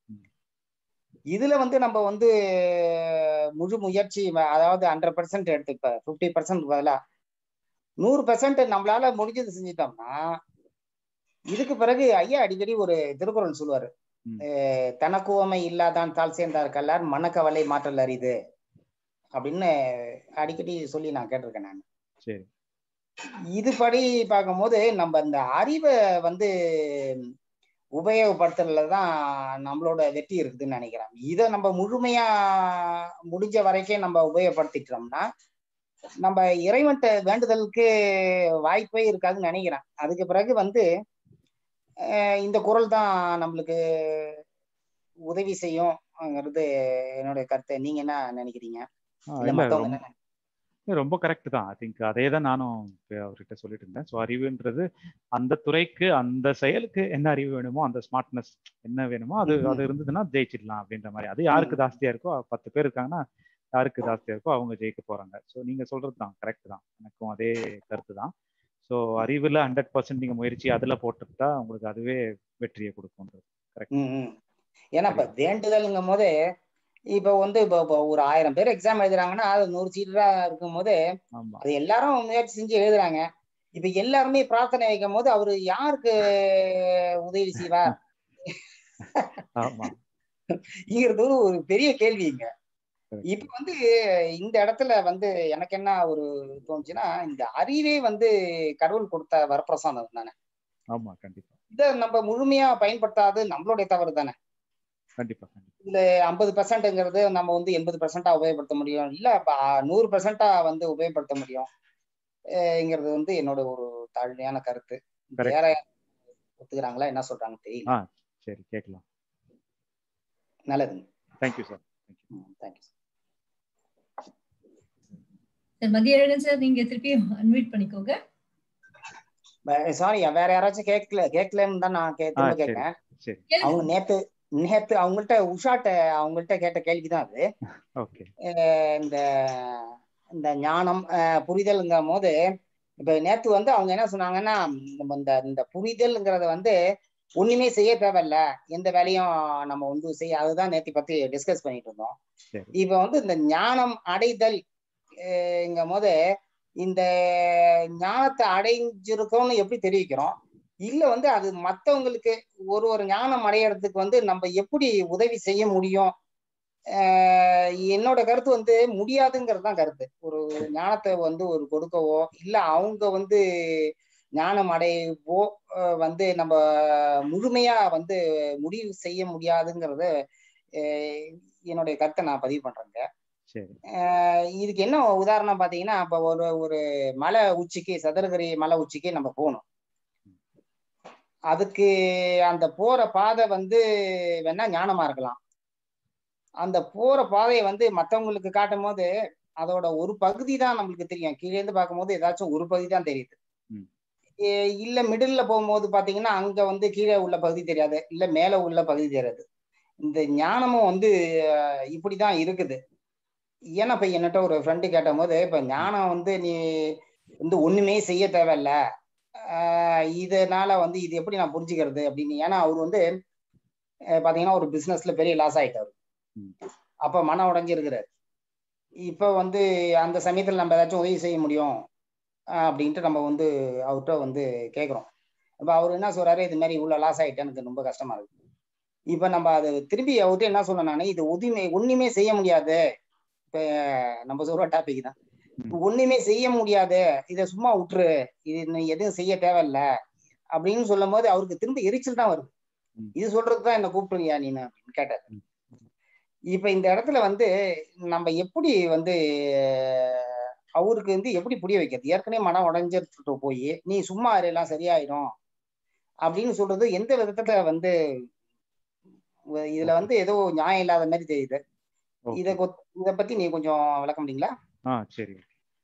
இதுல வந்து நம்ம வந்து முழு முயற்சி வ- அதாவது ஹண்ட்ரட் பர்சன்ட் எடுத்து இப்ப ஃபிஃப்டி பர்சன்ட் பதிலா நூறு பெர்சன்ட் நம்மளால முடிஞ்சது செஞ்சிட்டோம்னா இதுக்கு பிறகு ஐயா அடிக்கடி ஒரு திருக்குறள் சொல்லுவாரு ம். அஹ் தனக்குவமை இல்லாதான் தாழ் சேர்ந்தார் கல்லார் மனக்கவலை மாற்றல் அரிது அப்படின்னு அடிக்கடி சொல்லி நான் கேட்டிருக்கேன் நான் சரி இதுபடி பார்க்கும்போது நம்ம இந்த அறிவை வந்து உபயோகப்படுத்துறதுல தான் நம்மளோட வெற்றி இருக்குதுன்னு நினைக்கிறேன் இதை நம்ம முழுமையா முடிஞ்ச வரைக்கும் நம்ம உபயோகப்படுத்திட்டோம்னா நம்ம இறைவன்ட்ட வேண்டுதலுக்கு வாய்ப்பே இருக்காதுன்னு நினைக்கிறேன் அதுக்கு பிறகு வந்து அஹ் இந்த குரல் தான் நம்மளுக்கு உதவி செய்யும்ங்கிறது என்னுடைய கருத்து நீங்க என்ன நினைக்கிறீங்க ஆ, இல்ல இல்ல மத்தவங்க ரொம்ப என்ன இல்ல, ரொம்ப கரெக்ட் தான் ஐ திங்க் அதே தான் நானும் இப்ப அவர்கிட்ட சொல்லிட்டு இருந்தேன் ஸோ அறிவுன்றது அந்த துறைக்கு அந்த செயலுக்கு என்ன அறிவு வேணுமோ அந்த ஸ்மார்ட்னஸ் என்ன வேணுமோ அது ம், அது இருந்ததுன்னா ஜெயிச்சிடலாம் அப்படின்ற மாதிரி அது யாருக்கு ம். ஜாஸ்தியா இருக்கோ பத்து பேர் இருக்காங்கன்னா யாருக்கு ஜாஸ்தியா இருக்கோ அவங்க ஜெயிக்க போறாங்க ஸோ நீங்க சொல்றது தான் கரெக்ட் தான் எனக்கும் அதே கருத்து தான் ஸோ அறிவுல ஹண்ட்ரட் பர்சன்ட் நீங்க முயற்சி அதுல போட்டுட்டா உங்களுக்கு அதுவே வெற்றியை கொடுக்கும்ன்றது கரெக்ட் ம், ம். ஏன்னா இப்ப வேண்டுதல்ங்கும் போது இப்ப வந்து இப்ப இப்ப ஒரு ஆயிரம் பேர் எக்ஸாம் எழுதுறாங்கன்னா அது நூறு சீட்டா இருக்கும் போது ஆமா அது எல்லாரும் முயற்சி செஞ்சு எழுதுறாங்க இப்ப எல்லாருமே பிரார்த்தனை வைக்கும் போது அவரு யாருக்கு உதவி செய்வார் ஆமா இங்கிறது ஒரு ஒரு பெரிய கேள்விங்க Correct. இப்ப வந்து இந்த இடத்துல வந்து எனக்கு என்ன ஒரு தோணுச்சுன்னா இந்த அறிவே வந்து கடவுள் கொடுத்த வரப்பிரசாதம் தானே ஆமா கண்டிப்பா இதை நம்ம முழுமையா பயன்படுத்தாது நம்மளுடைய தவறு தானே கண்டிப்பா கண்டிப்பா இதுல ஐம்பது பெர்சன்ட்ங்கிறது நம்ம வந்து எண்பது பெர்சென்டா உபயோகப்படுத்த முடியும் இல்ல ப- நூறு பெர்சென்டா வந்து உபயோகப்படுத்த முடியும் ங்கிறது வந்து என்னோட ஒரு தாழ்மையான கருத்து Correct. வேற ஒத்துக்கிறாங்களா என்ன சொல்றாங்க தெரியல ஆ சரி கேட்கலாம் நல்லதுங்க thank you sir thank you sir Mathiyazhagan sir நீங்க திருப்பி அன்மியூட் பண்ணிக்கோங்க சாரி வேற யாராச்சும் கேட்கல கேட்கலன்னு தான் நான் கே- ஆ திரும்ப சரி கேட்கறேன் சரி அவங்க நேத்து நேத்து அவங்கள்ட்ட உஷாட்ட அவங்கள்ட்ட கேட்ட கேள்விதான் அது ஓகே அஹ் இந்த இந்த ஞானம் அஹ் புரிதல்ங்கும் போது இப்ப நேத்து வந்து அவங்க என்ன சொன்னாங்கன்னா நம்ம இந்த இந்த புரிதல்ங்கிறத வந்து ஒண்ணுமே செய்ய தேவையில்ல எந்த வேலையும் நம்ம வந்து செய்ய அதுதான் நேத்தி பத்தி டிஸ்கஸ் பண்ணிட்டு இருந்தோம் சரி இப்ப வந்து இந்த ஞானம் அடைதல் எங்கும் போது இந்த ஞானத்தை அடைஞ்சிருக்கோம்னு எப்படி தெரிவிக்கிறோம் இல்ல வந்து அது மத்தவங்களுக்கு ஒரு ஒரு ஞானம் அடையறதுக்கு வந்து நம்ம எப்படி உதவி செய்ய முடியும் ஆஹ் என்னோட கருத்து வந்து முடியாதுங்கிறது தான் கருத்து ஒரு ஒரு ஞானத்தை வந்து ஒரு கொடுக்கவோ இல்ல அவங்க வந்து ஞானம் அடையவோ ஆஹ் வந்து நம்ம முழுமையா வந்து முடிவு செய்ய முடியாதுங்கிறத ஆஹ் என்னுடைய கருத்தை நான் பதிவு பண்றேங்க சரி ஆஹ் இதுக்கு என்ன உதாரணம் பாத்தீங்கன்னா இப்ப ஒரு ஒரு மலை உச்சிக்கு சதுரகிரி மலை உச்சிக்கு நம்ம போகணும் அதுக்கு அந்த போற பாதை வந்து வேணா ஞானமா இருக்கலாம் அந்த போற பாதையை வந்து மத்தவங்களுக்கு காட்டும் போது அதோட ஒரு பகுதி தான் நம்மளுக்கு தெரியும் கீழே இருந்து பார்க்கும்போது ஏதாச்சும் ஒரு பகுதி தான் தெரியுது ம். ஏ- இல்ல மிடில்ல போகும்போது பாத்தீங்கன்னா அங்க வந்து கீழே உள்ள பகுதி தெரியாது இல்ல மேல உள்ள பகுதி தெரியாது இந்த ஞானமும் வந்து அஹ், இப்படிதான் இருக்குது ஏன்னா இப்ப என்னட்ட ஒரு ஃப்ரெண்டு கேட்ட போது இப்ப ஞானம் வந்து நீ வந்து ஒண்ணுமே செய்ய தேவையில்ல ஆஹ் இதனால வந்து இது எப்படி நான் புரிஞ்சுக்கிறது அப்படின்னு ஏன்னா அவர் வந்து அஹ் பாத்தீங்கன்னா ஒரு பிசினஸ்ல பெரிய லாஸ் ஆயிட்டாரு ம். அப்ப மன உடைஞ்சிருக்கிறாரு இப்ப வந்து அந்த சமயத்துல நம்ம ஏதாச்சும் உதவி செய்ய முடியும் ஆஹ் அப்படின்ட்டு நம்ம வந்து அவர்கிட்ட வந்து கேக்குறோம் அப்ப அவர் என்ன சொல்றாரு இது மாதிரி இவ்வளவு லாஸ் ஆயிட்டு எனக்கு ரொம்ப கஷ்டமா இருக்கு இப்ப நம்ம அது திரும்பி அவர்கிட்ட என்ன சொன்னேன் நானு இது உதவி ஒண்ணுமே செய்ய முடியாது இப்ப நம்ம சொல்ற டாபிக் தான் இப்ப ஒண்ணுமே செய்ய முடியாது இத சும்மா விட்டுரு இது நீ எதுவும் செய்ய தேவையில்ல அப்படின்னு சொல்லும் போது அவருக்கு திரும்ப எரிச்சல் தான் வருது ம். இது சொல்றதுக்கு தான் என்ன கூப்பிட்டுறியா நீனு அப்படின்னு கேட்டாரு ம். இப்ப இந்த இடத்துல வந்து நம்ம எப்படி வந்து அஹ், அவருக்கு வந்து எப்படி புரிய வைக்கிறது ஏற்கனவே மனம் உடைஞ்சிட்டு போய் நீ சும்மா இரு, எல்லாம் சரியாயிடும் அப்படின்னு சொல்றது எந்த விதத்துல வந்து உ- இதுல வந்து ஏதோ நியாயம் இல்லாத மாதிரி தெரியுது ஓகே இத கொ- இத பத்தி நீ கொஞ்சம் விளக்க முடியுங்களா ஆ சரி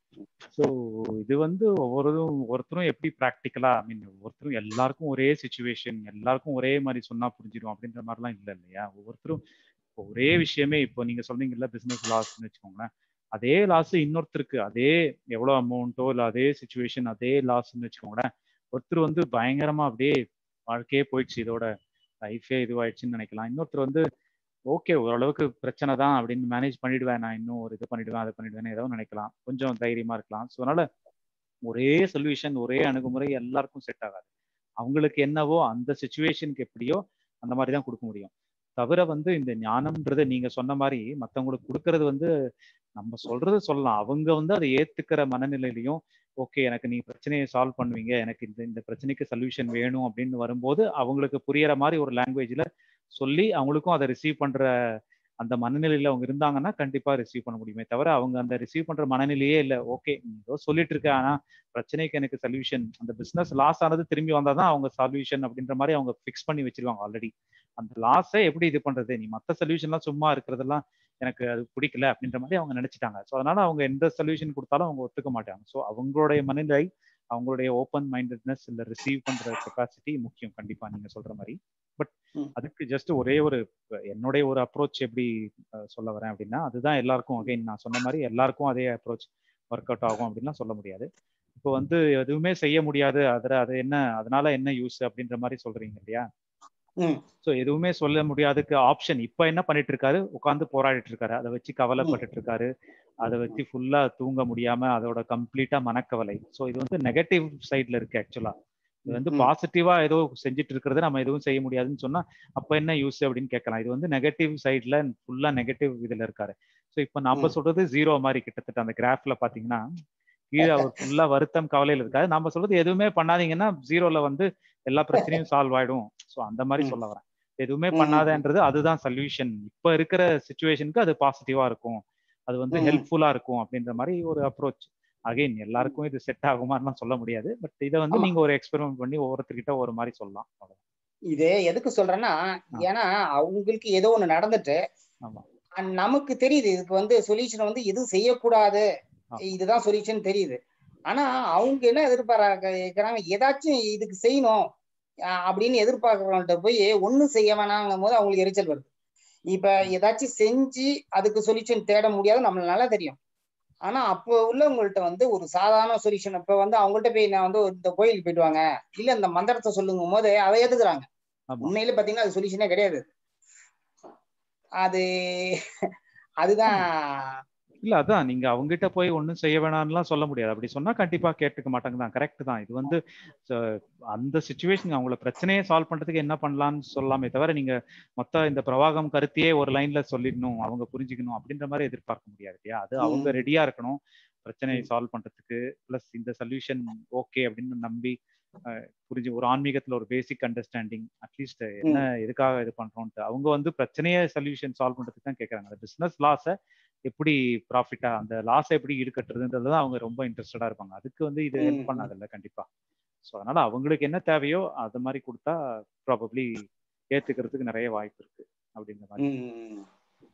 ஸோ இது வந்து ஒவ்வொருதும் ஒருத்தரும் எப்படி ப்ராக்டிக்கலா ஐ மீன் ஒவ்வொருத்தரும் எல்லாருக்கும் ஒரே சுச்சுவேஷன் எல்லாருக்கும் ஒரே மாதிரி சொன்னா புரிஞ்சிடும் அப்படின்ற மாதிரிலாம் இல்லை இல்லையா ஒவ்வொருத்தரும் இப்போ ஒரே விஷயமே இப்போ நீங்க சொன்னீங்கல்ல பிசினஸ் லாஸ்ன்னு வச்சுக்கோங்களேன் அதே லாஸ் இன்னொருத்தருக்கு அதே எவ்வளோ அமௌண்ட்டோ இல்லை அதே சுச்சுவேஷன் அதே லாஸ்ன்னு வச்சுக்கோங்களேன் ஒருத்தர் வந்து பயங்கரமா அப்படியே வாழ்க்கையே போயிடுச்சு இதோட லைஃபே இதுவாயிடுச்சுன்னு நினைக்கலாம் இன்னொருத்தர் வந்து ஓகே ஓரளவுக்கு பிரச்சனை தான் அப்படின்னு மேனேஜ் பண்ணிடுவேன் நான் இன்னும் ஒரு இது பண்ணிடுவேன் அதை பண்ணிடுவேன் ஏதோ நினைக்கலாம் கொஞ்சம் தைரியமா இருக்கலாம் ஸோ அதனால ஒரே சொல்யூஷன் ஒரே அணுகுமுறை எல்லாருக்கும் செட் ஆகாது அவங்களுக்கு என்னவோ அந்த சுச்சுவேஷனுக்கு எப்படியோ அந்த மாதிரி தான் கொடுக்க முடியும் தவிர வந்து இந்த ஞானம்ன்றதை நீங்க சொன்ன மாதிரி மற்றவங்களுக்கு கொடுக்கறது வந்து நம்ம சொல்றது சொல்லலாம் அவங்க வந்து அதை ஏத்துக்கிற மனநிலையிலையும் ஓகே எனக்கு நீ பிரச்சனையை சால்வ் பண்ணுவீங்க எனக்கு இந்த இந்த பிரச்சனைக்கு சொல்யூஷன் வேணும் அப்படின்னு வரும்போது அவங்களுக்கு புரியற மாதிரி ஒரு லாங்குவேஜ்ல சொல்லி அவங்களுக்கும் அதை ரிசீவ் பண்ற அந்த மனநிலையில அவங்க இருந்தாங்கன்னா கண்டிப்பா ரிசீவ் பண்ண முடியுமே தவிர அவங்க அந்த ரிசீவ் பண்ற மனநிலையே இல்லை ஓகே ஏதோ சொல்லிட்டு இருக்க ஆனா பிரச்சனைக்கு எனக்கு சொல்யூஷன் அந்த பிசினஸ் லாஸ் ஆனது திரும்பி வந்தாதான் அவங்க சொல்யூஷன் அப்படின்ற மாதிரி அவங்க ஃபிக்ஸ் பண்ணி வச்சிருவாங்க ஆல்ரெடி அந்த லாஸை எப்படி இது பண்றது நீ மற்ற சொல்யூஷன்லாம் சும்மா இருக்கிறதெல்லாம் எனக்கு அது பிடிக்கல அப்படின்ற மாதிரி அவங்க நினைச்சிட்டாங்க ஸோ அதனால அவங்க எந்த சொல்யூஷன் கொடுத்தாலும் அவங்க ஒத்துக்க மாட்டாங்க ஸோ அவங்களுடைய மனநிலை அவங்களுடைய ஓப்பன் மைண்டட்னஸ் இல்லை ரிசீவ் பண்ற கெப்பாசிட்டி முக்கியம் கண்டிப்பா நீங்க சொல்ற மாதிரி பட் ம். அதுக்கு ஜஸ்ட் ஒரே ஒரு என்னுடைய ஒரு அப்ரோச் எப்படி அஹ், சொல்ல வரேன் அப்படின்னா அதுதான் எல்லாருக்கும் அகைன் நான் சொன்ன மாதிரி எல்லாருக்கும் அதே அப்ரோச் ஒர்க் அவுட் ஆகும் அப்படின்லாம் சொல்ல முடியாது இப்போ வந்து எதுவுமே செய்ய முடியாது அதில் அது என்ன அதனால என்ன யூஸ் அப்படின்ற மாதிரி சொல்றீங்க இல்லையா ம் ஸோ எதுவுமே சொல்ல முடியாதுக்கு ஆப்ஷன் இப்போ என்ன பண்ணிட்டு இருக்காரு உட்காந்து போராடிட்டு இருக்காரு அதை வச்சு கவலைப்பட்டுட்டு இருக்காரு அதை வச்சு ஃபுல்லா தூங்க முடியாம அதோட கம்ப்ளீட்டா மனக்கவலை ஸோ இது வந்து நெகட்டிவ் சைட்ல இருக்கு ஆக்சுவலா இது வந்து ம். பாசிட்டிவா ஏதோ செஞ்சுட்டு இருக்கிறத நம்ம எதுவும் செய்ய முடியாதுன்னு சொன்னா அப்ப என்ன யூஸ் அப்படின்னு கேட்கலாம் இது வந்து நெகட்டிவ் சைட்ல ஃபுல்லா நெகட்டிவ் இதுல இருக்காரு ஸோ இப்போ நம்ம ம். சொல்றது ஜீரோ மாதிரி கிட்டத்தட்ட அந்த கிராஃப்ல பாத்தீங்கன்னா கீழே அவர் ஃபுல்லா வருத்தம் கவலையில இருக்காரு நம்ம சொல்றது எதுவுமே பண்ணாதீங்கன்னா ஜீரோல வந்து எல்லா பிரச்சனையும் சால்வ் ஆயிடும் ஸோ அந்த மாதிரி ம். சொல்ல வரேன் எதுவுமே ம், ம், ம். பண்ணாதன்றது அதுதான் சொல்யூஷன் இப்ப இருக்கிற சுச்சுவேஷனுக்கு அது பாசிட்டிவா இருக்கும் அது வந்து ம். ஹெல்ப்ஃபுல்லா இருக்கும் அப்படின்ற மாதிரி ஒரு அப்ரோச் அகைன் எல்லாருக்கும் இது செட் ஆகுமான்னு சொல்ல முடியாது பட் இதை வந்து ஆமா. நீங்க ஒரு எக்ஸ்பெரிமெண்ட் பண்ணி ஒவ்வொருத்தர்கிட்ட ஒரு மாதிரி சொல்லலாம் அவ்வளவுதான். இது எதுக்கு சொல்றேன்னா ஏன்னா அவங்களுக்கு ஏதோ ஒண்ணு நடந்துட்டு ஆமா அஹ் நமக்கு தெரியுது இதுக்கு வந்து சொல்யூஷன் வந்து எதுவும் செய்யக்கூடாது ஆ. இதுதான் சொல்யூஷன் தெரியுது ஆனா அவங்க என்ன எதிர்பார்க்கறாங்க ஏதாச்சும் இதுக்கு செய்யணும் அஹ் அப்படின்னு எதிர்பார்க்கறவங்கள்ட்ட போய் ஒண்ணும் செய்ய வேணாங்கும் போது அவங்களுக்கு எரிச்சல் வருது இப்ப ஏதாச்சும் செஞ்சு அதுக்கு சொல்யூஷன் தேட முடியாது நம்மளுக்கு நல்லா தெரியும் ஆனா அப்போ உள்ளவங்கள்ட்ட வந்து ஒரு சாதாரண சொல்யூஷன் இப்ப வந்து அவங்கள்ட்ட போய் நான் வந்து இந்த கோயிலுக்கு போயிட்டு வாங்க இல்ல இந்த மந்திரத்தை சொல்லுங்கும் போது அதை ஏத்துக்கிறாங்க ஆமா உண்மையில பாத்தீங்கன்னா அது சொல்யூஷனே கிடையாது அது அதுதான் இல்ல அதான் நீங்க அவங்ககிட்ட போய் ஒண்ணும் செய்ய வேணாம்லாம் சொல்ல முடியாது அப்படி சொன்னா கண்டிப்பா கேட்டுக்க மாட்டாங்க தான் கரெக்ட் தான் இது வந்து so, அந்த சுச்சுவேஷன் அவங்கள பிரச்சனையை சால்வ் பண்றதுக்கு என்ன பண்ணலாம்னு சொல்லலாமே தவிர நீங்க மொத்த இந்த பிரவாகம் கருத்தையே ஒரு லைன்ல சொல்லிடணும் அவங்க புரிஞ்சுக்கணும் அப்படின்ற மாதிரி எதிர்பார்க்க முடியாது இல்லையா அது அவங்க ம், ரெடியா இருக்கணும் பிரச்சனையை ம், சால்வ் பண்றதுக்கு பிளஸ் இந்த சொல்யூஷன் ஓகே அப்படின்னு நம்பி அஹ், புரிஞ்சு ஒரு ஆன்மீகத்துல ஒரு பேசிக் அண்டர்ஸ்டாண்டிங் அட்லீஸ்ட் என்ன ம், எதுக்காக இது பண்றோம்ட்டு அவங்க வந்து பிரச்சனையை சொல்யூஷன் சால்வ் பண்றதுக்கு தான் கேட்கறாங்க அந்த பிசினஸ் லாஸை எப்படி ப்ராஃபிட்டா அந்த லாஸை எப்படி ஈடுகட்டுறதுன்றது தான் அவங்க ரொம்ப இன்ட்ரெஸ்டடா இருப்பாங்க அதுக்கு வந்து இது ஹெல்ப் ம், ம், பண்ணாதுல்ல கண்டிப்பா ஸோ அதனால அவங்களுக்கு என்ன தேவையோ அது மாதிரி கொடுத்தா ப்ராபப்ளி ஏத்துக்கிறதுக்கு நிறைய வாய்ப்பு இருக்கு அப்படின்ற மாதிரி ம், ம்.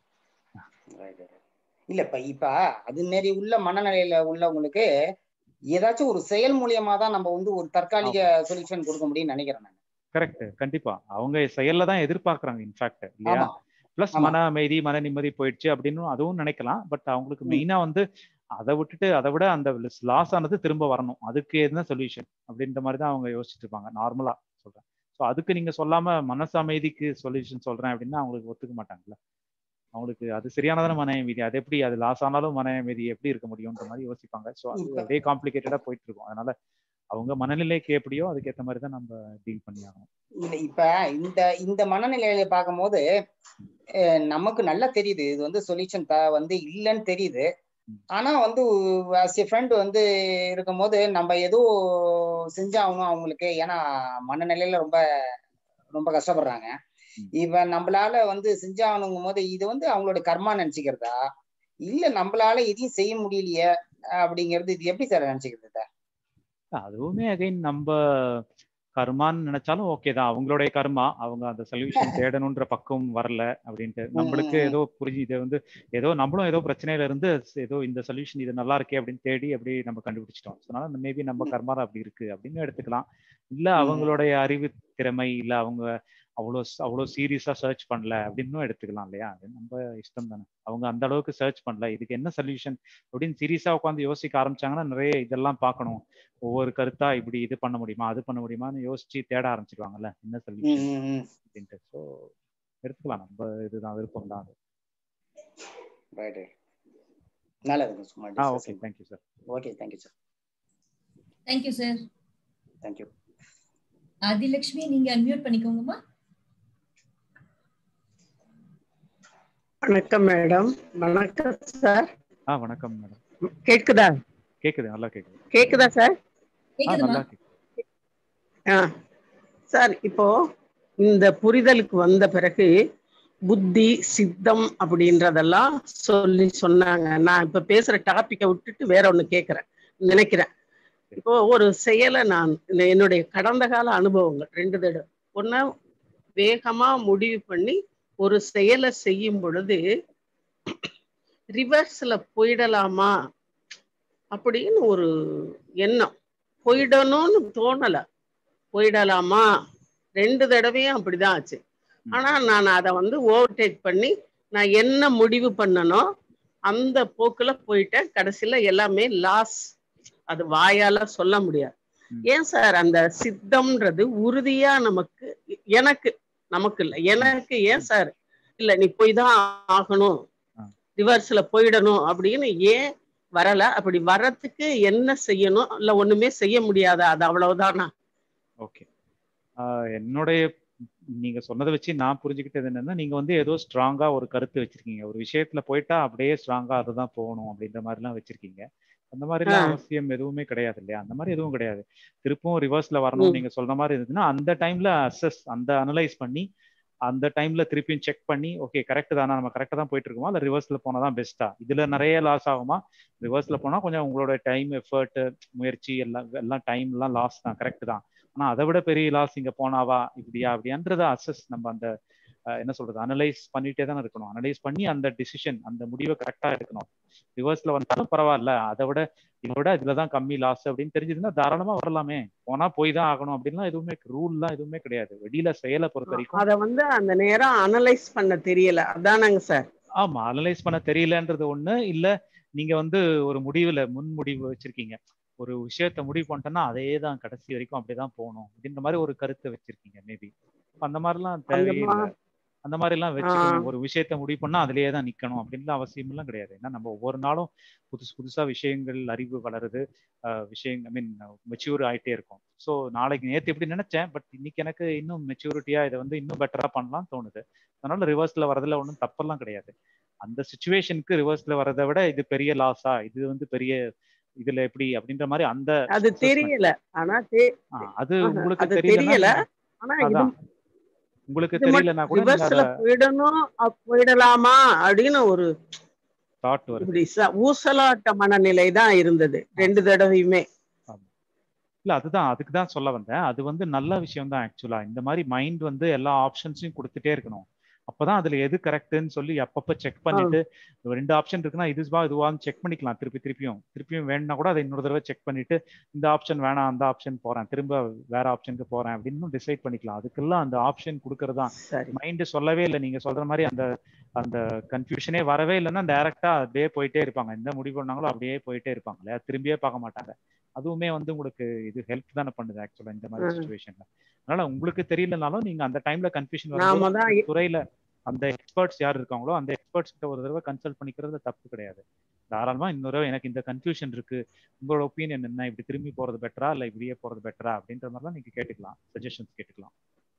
Right, right. இல்ல இப்ப இப்ப அது மாரி உள்ள மனநிலையில உள்ளவங்களுக்கு ஏதாச்சும் ஒரு செயல் மூலியமா தான் நம்ம வந்து ஒரு தற்காலிக ஆமா சொல்யூஷன் கொடுக்க முடியும்னு நினைக்கிறேன் நான் கரெக்ட் கண்டிப்பா அவங்க செயல்ல தான் எதிர்பார்க்கறாங்க இன்ஃபேக்ட் இல்லையா ஆமா பிளஸ் ஆமா மன அமைதி மன நிம்மதி போயிடுச்சு அப்படின்னு அதுவும் நினைக்கலாம் பட் அவங்களுக்கு ம், மெயினா வந்து அதை விட்டுட்டு அதை விட அந்த லாஸ் ஆனது திரும்ப வரணும் அதுக்கு என்ன சொல்யூஷன் அப்படின்ற மாதிரி தான் அவங்க யோசிச்சுட்டு இருப்பாங்க நார்மலா சொல்றேன் ஸோ அதுக்கு நீங்க சொல்லாம மனசு அமைதிக்கு சொல்யூஷன் சொல்றேன் அப்படின்னா அவங்களுக்கு ஒத்துக்க மாட்டாங்கல்ல அவங்களுக்கு அது சரியானதான மன அமைதி அது எப்படி அது லாஸ் ஆனாலும் மன அமைதி எப்படி இருக்க முடியும்ன்ற மாதிரி யோசிப்பாங்க ஸோ அது இப்ப அப்படியே காம்ப்ளிகேட்டடா போயிட்டு இருக்கும் அதனால அவங்க மனநிலைக்கு எப்படியோ அதுக்கேற்ற மாதிரி தான் நம்ம டீல் பண்ணி ஆகணும் இல்ல இப்ப இந்த இந்த மனநிலையில பார்க்கும்போது அஹ், நமக்கு நல்லா தெரியுது இது வந்து சொல்யூஷன் வந்து இல்லைன்னு தெரியுது ம், ஆனா வந்து ஆஸ் எ ஃப்ரெண்ட் வந்து இருக்கும்போது நம்ம ஏதோ செஞ்சாகணும் அவங்களுக்கு ஏன்னா மனநிலையில ரொம்ப ரொம்ப கஷ்டப்படுறாங்க ம். இப்ப நம்மளால வந்து செஞ்சாகணுங்கும் போது இது வந்து அவங்களோட கர்மா நினைச்சுக்கிறதா இல்ல நம்மளால எதையும் செய்ய முடியலையே அப்படிங்கிறது இது எப்படி சார் நினைச்சுக்கிறது இத? அதுவுமே அகைன் நம்ம கர்மான்னு நினைச்சாலும் ஓகே தான் அவங்களுடைய கர்மா அவங்க அந்த சொல்யூஷன் தேடணுன்ற பக்கம் வரல அப்படின்ட்டு ம், நம்மளுக்கு ம், ம். ஏதோ புரிஞ்சு இதை வந்து ஏதோ நம்மளும் ஏதோ பிரச்சனையில இருந்து ஏதோ இந்த சொல்யூஷன் இது நல்லா இருக்கே அப்படின்னு தேடி அப்படி நம்ம கண்டுபிடிச்சிட்டோம் அதனால மேபி நம்ம ம், கர்மால அப்படி இருக்கு அப்படின்னு எடுத்துக்கலாம் இல்ல ம், ம். அவங்களுடைய அறிவு திறமை இல்ல அவங்க அவ்வளோ அவ்வளோ சீரியஸா சர்ச் பண்ணல அப்படின்னும் எடுத்துக்கலாம் இல்லையா அது நம்ம இஷ்டம் தானே அவங்க அந்த அளவுக்கு சர்ச் பண்ணல இதுக்கு என்ன சொல்யூஷன் அப்படின்னு சீரியஸா உட்காந்து யோசிக்க ஆரம்பிச்சாங்கன்னா நிறைய இதெல்லாம் பார்க்கணும் ஒவ்வொரு கருத்தா இப்படி இது பண்ண முடியுமா அது பண்ண முடியுமான்னு யோசிச்சு தேட ஆரம்பிச்சிருவாங்கல்ல என்ன ம், சொல்யூஷன் ம், ம். அப்படின்ட்டு ஸோ எடுத்துக்கலாம் நம்ம இதுதான் விருப்பம் தான் அது Right, right. நல்லதுங்க சும்மா ஆ okay discussion thank you sir okay thank you sir thank you sir thank you Adilakshmi நீங்க அன்மியூட் பண்ணிக்கோங்கம்மா வணக்கம் மேடம் வணக்கம் சார் ஆ வணக்கம் மேடம் கேக்குதா கேக்குது நல்லா கேக்குது கேக்குதா சார் ஆ கேக்குதுமா நல்லா கேக்குது ஆ சார் இப்போ இந்த புரிதலுக்கு வந்த பிறகு புத்தி சித்தம் அப்படின்றதெல்லாம் சொல்லி சொன்னாங்க நான் இப்ப பேசுற டாபிக்கை விட்டுட்டு வேற ஒண்ணு கேக்குறேன் நினைக்கிறேன் இப்போ ஒரு செயலை நான் இந்த என்னுடைய கடந்த கால அனுபவங்கள் ரெண்டு தடவை ஒண்ணு வேகமா முடிவு பண்ணி ஒரு செயலை செய்யும் பொழுது ரிவர்ஸ்ல போயிடலாமா அப்படின்னு ஒரு எண்ணம் போயிடணும்னு தோணல போயிடலாமா ரெண்டு தடவையும் அப்படிதான் ஆச்சு ம், ஆனா நான் அதை வந்து ஓவர்டேக் பண்ணி நான் என்ன முடிவு பண்ணனோ அந்த போக்குல போயிட்டேன் கடைசியில எல்லாமே லாஸ் அது வாயால சொல்ல முடியாது ம். ஏன் சார் அந்த சித்தம்ன்றது உறுதியா நமக்கு எனக்கு நமக்கு இல்ல எனக்கு ஏன் சார் இல்ல நீ போய் தான் ஆகணும் ஆ. ரிவர்ஸ்ல போயிடணும் அப்படின்னு ஏன் வரல அப்படி வர்றதுக்கு என்ன செய்யணும் இல்ல ஒண்ணுமே செய்ய முடியாதா அது அவ்வளவுதானா ஓகே என்னுடைய நீங்க சொன்னதை வச்சு நான் புரிஞ்சுக்கிட்டது என்னன்னா நீங்க வந்து ஏதோ ஸ்ட்ராங்கா ஒரு கருத்து வச்சிருக்கீங்க ஒரு விஷயத்துல போயிட்டா அப்படியே ஸ்ட்ராங்கா அதுதான் போகணும் அப்படின்ற மாதிரி எல்லாம் வச்சிருக்கீங்க அந்த மாதிரி எல்லாம் ஆ. அவசியம் எதுவுமே கிடையாது இல்லையா அந்த மாதிரி எதுவும் கிடையாது திருப்பவும் ரிவர்ஸ்ல வரணும் ம். நீங்க சொல்ற மாதிரி இருந்ததுன்னா அந்த டைம்ல அசஸ் அந்த அனலைஸ் பண்ணி அந்த டைம்ல திருப்பியும் செக் பண்ணி ஓகே கரெக்ட் தானா நம்ம கரெக்டா தான் போயிட்டு இருக்கோமா இல்ல ரிவர்ஸ்ல போனா தான் பெஸ்ட்டா இதுல நிறைய லாஸ் ஆகுமா ரிவர்ஸ்ல போனா கொஞ்சம் உங்களோட டைம் எஃபர்ட் முயற்சி எல்லாம் எல்லாம் டைம் எல்லாம் லாஸ் தான் கரெக்ட் தான் ஆனா அதை விட பெரிய லாஸ் இங்க போனாவா இப்படியா அப்படின்றத அசஸ் நம்ம அந்த அஹ், என்ன சொல்றது அனலைஸ் பண்ணிட்டே தான் இருக்கணும் அனலைஸ் பண்ணி அந்த டிசிஷன் அந்த முடிவை கரெக்டா எடுக்கணும் ரிவர்ஸ்ல வந்தாலும் பரவாயில்ல அதை விட இதை விட இதுலதான் கம்மி லாஸ் அப்படின்னு தெரிஞ்சிருந்தா தாராளமா வரலாமே போனா போய் தான் ஆகணும் அப்படின்லாம் எதுவுமே ரூல்லாம் எதுவுமே கிடையாது வெளியில செயலை பொறுத்த வரைக்கும் அத வந்து அந்த நேரம் அனலைஸ் பண்ண தெரியல அதானங்க சார் ஆமா அனலைஸ் பண்ண தெரியலன்றது ஒண்ணு இல்ல நீங்க வந்து ஒரு முடிவுல முன் முடிவு வச்சிருக்கீங்க ஒரு விஷயத்த முடிவு பண்ணிட்டோம்னா அதே தான் கடைசி வரைக்கும் அப்படிதான் போகணும் அப்படின்ற மாதிரி ஒரு கருத்தை வச்சிருக்கீங்க மேபி அந்த மாதிரிலாம் அந்த தேவையே மா இல்லை அந்த மாதிரி எல்லாம் ஆ வச்சுக்கணும் ஒரு விஷயத்த முடிவு பண்ணா அதுலயே தான் நிக்கணும் அப்படின்னு அவசியம் எல்லாம் கிடையாது ஏன்னா நம்ம ஒவ்வொரு நாளும் புதுசு புதுசா விஷயங்கள் அறிவு வளருது ஆஹ் விஷயம் ஐ மீன் மெச்சூர் ஆயிட்டே இருக்கும் ஸோ நாளைக்கு நேத்து இப்படி நினைச்சேன் பட் இன்னைக்கு எனக்கு இன்னும் மெச்சூரிட்டியா இதை வந்து இன்னும் பெட்டரா பண்ணலாம் தோணுது அதனால ரிவர்ஸ்ல வரதுல ஒன்றும் தப்பெல்லாம் கிடையாது அந்த சுச்சுவேஷனுக்கு ரிவர்ஸ்ல வரதை விட இது பெரிய லாஸா இது வந்து பெரிய இதுல எப்படி அப்படின்ற மாதிரி அந்த அது assessment தெரியல ஆனா தெ- ஆஹ் அது ஆஹா, உங்களுக்கு அது தெரியலன்னா தெரியல நீங்க ஆனா இது அதான் உங்களுக்கு இது மட்டும் தெரியலன்னா கூட நீங்க ரிவர்ஸ்ல அதை போயிடணும் அப் போயிடலாமா அப்படின்னு ஒரு தாட் வருது இப்படி ச- ஊசலாட்ட மனநிலை தான் இருந்தது ரெண்டு தடவையுமே ஆமா. இல்ல அதுதான் அதுக்கு தான் சொல்ல வந்தேன் அது வந்து நல்ல விஷயம் தான் ஆக்சுவலா இந்த மாதிரி மைண்ட் வந்து எல்லா ஆப்ஷன்ஸையும் கொடுத்துட்டே இருக்கணும் அப்பதான் அதுல எது கரெக்ட்னு சொல்லி அப்பப்ப செக் ஆ, பண்ணிட்டு ஒரு ரெண்டு ஆப்ஷன் இருக்குன்னா இதுவா இதுவான்னு செக் பண்ணிக்கலாம் திருப்பி திருப்பியும் திருப்பியும் வேணும்னா கூட அதை இன்னொரு தடவை செக் பண்ணிட்டு இந்த ஆப்ஷன் வேணாம் அந்த ஆப்ஷன் போறேன் திரும்ப வேற ஆப்ஷனுக்கு போறேன் அப்படின்னு டிசைட் பண்ணிக்கலாம் அதுக்கெல்லாம் அந்த ஆப்ஷன் கொடுக்கறது தான் சரி மைண்ட் சொல்லவே இல்லை நீங்க சொல்ற மாதிரி அந்த அந்த கன்ஃபியூஷனே வரவே இல்லைன்னா டைரக்டா அப்படியே போயிட்டே இருப்பாங்க எந்த முடிவு பண்ணாங்களோ அப்படியே போயிட்டே இருப்பாங்க இல்லையா திரும்பியே பார்க்க மாட்டாங்க அதுவுமே வந்து உங்களுக்கு இது ஹெல்ப் தானே பண்ணுது ஆக்சுவலா இந்த மாதிரி ஆ. சுச்சுவேஷன்ல அதனால உங்களுக்கு தெரியலனாலும் நீங்க அந்த டைம்ல கன்ஃபியூஷன் வரும்போது நாம தான் அந்த துறையில அந்த எக்ஸ்பர்ட்ஸ் யார் இருக்காங்களோ அந்த எக்ஸ்பர்ட்ஸ் கிட்ட ஒரு தடவை கன்சல்ட் பண்ணிக்கிறது தப்பு கிடையாது தாராளமா இன்னொரு தடவை எனக்கு இந்த கன்ஃபியூஷன் இருக்கு உங்களோட ஒப்பீனியன் என்ன இப்படி திரும்பி போறது பெட்டரா இல்ல இப்படியே போறது பெட்டரா அப்படின்ற மாதிரிலாம் நீங்க கேட்டுக்கலாம் சஜஷன்ஸ் கேட்டுக்கலாம்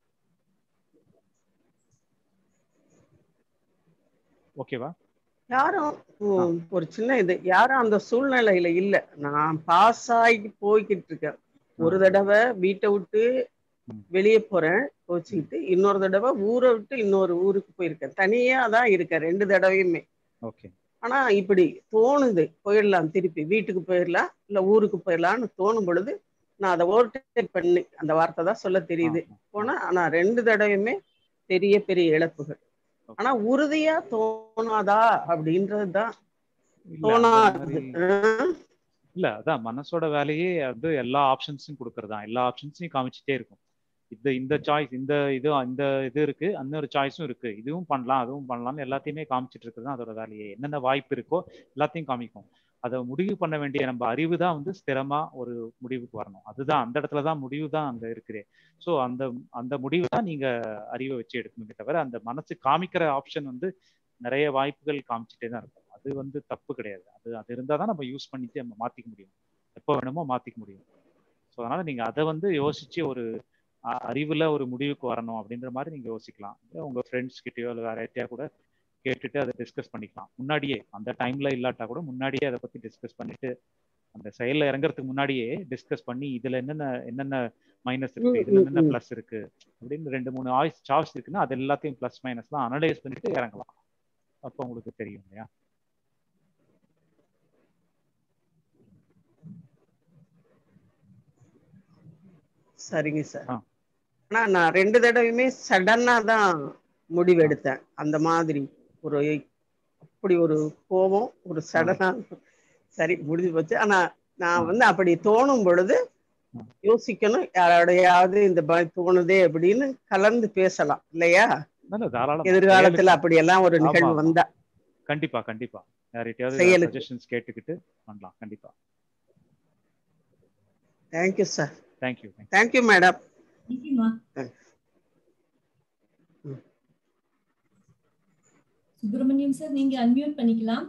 ஓகேவா யாரும் ஆ உம், ஒரு சின்ன இது யாரும் அந்த சூழ்நிலையில இல்ல நான் பாஸ் ஆகி போய்கிட்டு இருக்கேன் ஆ ஒரு தடவை வீட்டை விட்டு ம் வெளியே போறேன் ம் கோச்சிக்கிட்டு இன்னொரு தடவை ஊரை விட்டு இன்னொரு ஊருக்கு போயிருக்கேன் தனியா தான் இருக்கேன் ரெண்டு தடவையுமே ஓகே ஆனா இப்படி தோணுது போயிடலாம் திருப்பி வீட்டுக்கு போயிடலாம் இல்ல ஊருக்கு போயிடலாம்னு தோணும் பொழுது நான் அதை ஓவர்டேக் பண்ணி அந்த வார்த்தை தான் சொல்ல ஆ தெரியுது ஆ ஆ போனா ஆனா ரெண்டு தடவையுமே பெரிய பெரிய இழப்புகள் ஓகே ஆனா உறுதியா தோணாதா அப்படின்றது தான் இல்ல அந்த தோணாது மாதிரி ஆஹ் இல்ல அதான் மனசோட வேலையே வந்து எல்லா ஆப்ஷன்ஸும் கொடுக்கறது தான் எல்லா ஆப்ஷன்ஸையும் காமிச்சிட்டே இருக்கும் இந்த இந்த சாய்ஸ் இந்த இது இந்த இது இருக்கு இன்னொரு சாய்ஸும் இருக்கு இதுவும் பண்ணலாம் அதுவும் பண்ணலாம்னு எல்லாத்தையுமே காமிச்சிட்டு இருக்கிறது தான் அதோட வேலையே என்னென்ன வாய்ப்பு இருக்கோ எல்லாத்தையும் காமிக்கும் அதை முடிவு பண்ண வேண்டிய நம்ம அறிவு தான் வந்து ஸ்திரமா ஒரு முடிவுக்கு வரணும் அதுதான் அந்த இடத்துல தான் முடிவு தான் அங்க இருக்குது ஸோ அந்த அந்த முடிவு தான் நீங்க அறிவை வச்சு எடுக்கணுமே தவிர அந்த மனசு காமிக்கிற ஆப்ஷன் வந்து நிறைய வாய்ப்புகள் காமிச்சிட்டே தான் இருக்கும் அது வந்து தப்பு கிடையாது அது அது இருந்தால் தான் நம்ம யூஸ் பண்ணிட்டு நம்ம மாத்திக்க முடியும் எப்போ வேணுமோ மாத்திக்க முடியும் ஸோ அதனால நீங்க அதை வந்து யோசிச்சு ஒரு அ- அறிவுல ஒரு முடிவுக்கு வரணும் அப்படின்ற மாதிரி நீங்க யோசிக்கலாம் இல்ல உங்க ஃப்ரெண்ட்ஸ் கிட்டயோ இல்லை வேற யார்ட்டையா கூட கேட்டுட்டு அதை டிஸ்கஸ் பண்ணிக்கலாம் முன்னாடியே அந்த டைம்ல இல்லாட்டா கூட முன்னாடியே அதை பத்தி டிஸ்கஸ் பண்ணிட்டு அந்த செயல்ல இறங்குறதுக்கு முன்னாடியே டிஸ்கஸ் பண்ணி இதுல என்னென்ன என்னென்ன மைனஸ் இருக்கு உம் இதுல உம் என்னென்ன உம் ப்ளஸ் இருக்கு அப்படின்னு ரெண்டு மூணு ஆய்ஸ் சாய்ஸ் இருக்குன்னா அது எல்லாத்தையும் ப்ளஸ் மைனஸ்லாம் அனலைஸ் பண்ணிட்டு இறங்கலாம் அப்போ உங்களுக்கு தெரியும் இல்லையா சரிங்க சார் ஆ ஆனா நான் ரெண்டு தடவையுமே சடனா தான் முடிவு ஆ எடுத்தேன் அந்த மாதிரி ஒரு அப்படி ஒரு கோபம் ஒரு ஆ சடனா சரி முடிஞ்சு போச்சு ஆனா ஆ நான் வந்து அப்படி தோணும் பொழுது ஆ. யோசிக்கணும் யாரோடையாவது இந்த மாதிரி தோணுதே அப்படின்னு கலந்து பேசலாம் இல்லையா நல்ல தாராளமா எதிர்காலத்துல செயலுக்கு அப்படியெல்லாம் ஒரு ஆமா நிகழ்வு ஆமா வந்தா கண்டிப்பா கண்டிப்பா யார்கிட்டயாவது செயலுக்கு சஜஷன்ஸ் கேட்டுக்கிட்டு பண்ணலாம் கண்டிப்பா thank you sir thank you thank you thank you madam தேங்க்யூமா சுப்பிரமணியம் சார் நீங்க அன்மியூட் பண்ணிக்கலாம்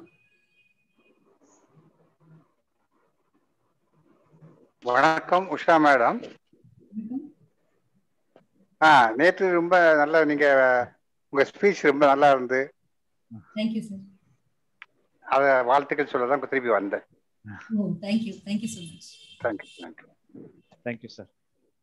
வணக்கம் உஷா மேடம் வணக்கம் ஆ நேற்று ரொம்ப நல்ல நீங்க உங்க ஸ்பீச் ரொம்ப நல்லா இருந்து தேங்க்யூ சார் அத வாழ்த்துக்கள் சொல்ல தான் திருப்பி வந்தேன் oh thank you thank you so much thank you thank you thank you sir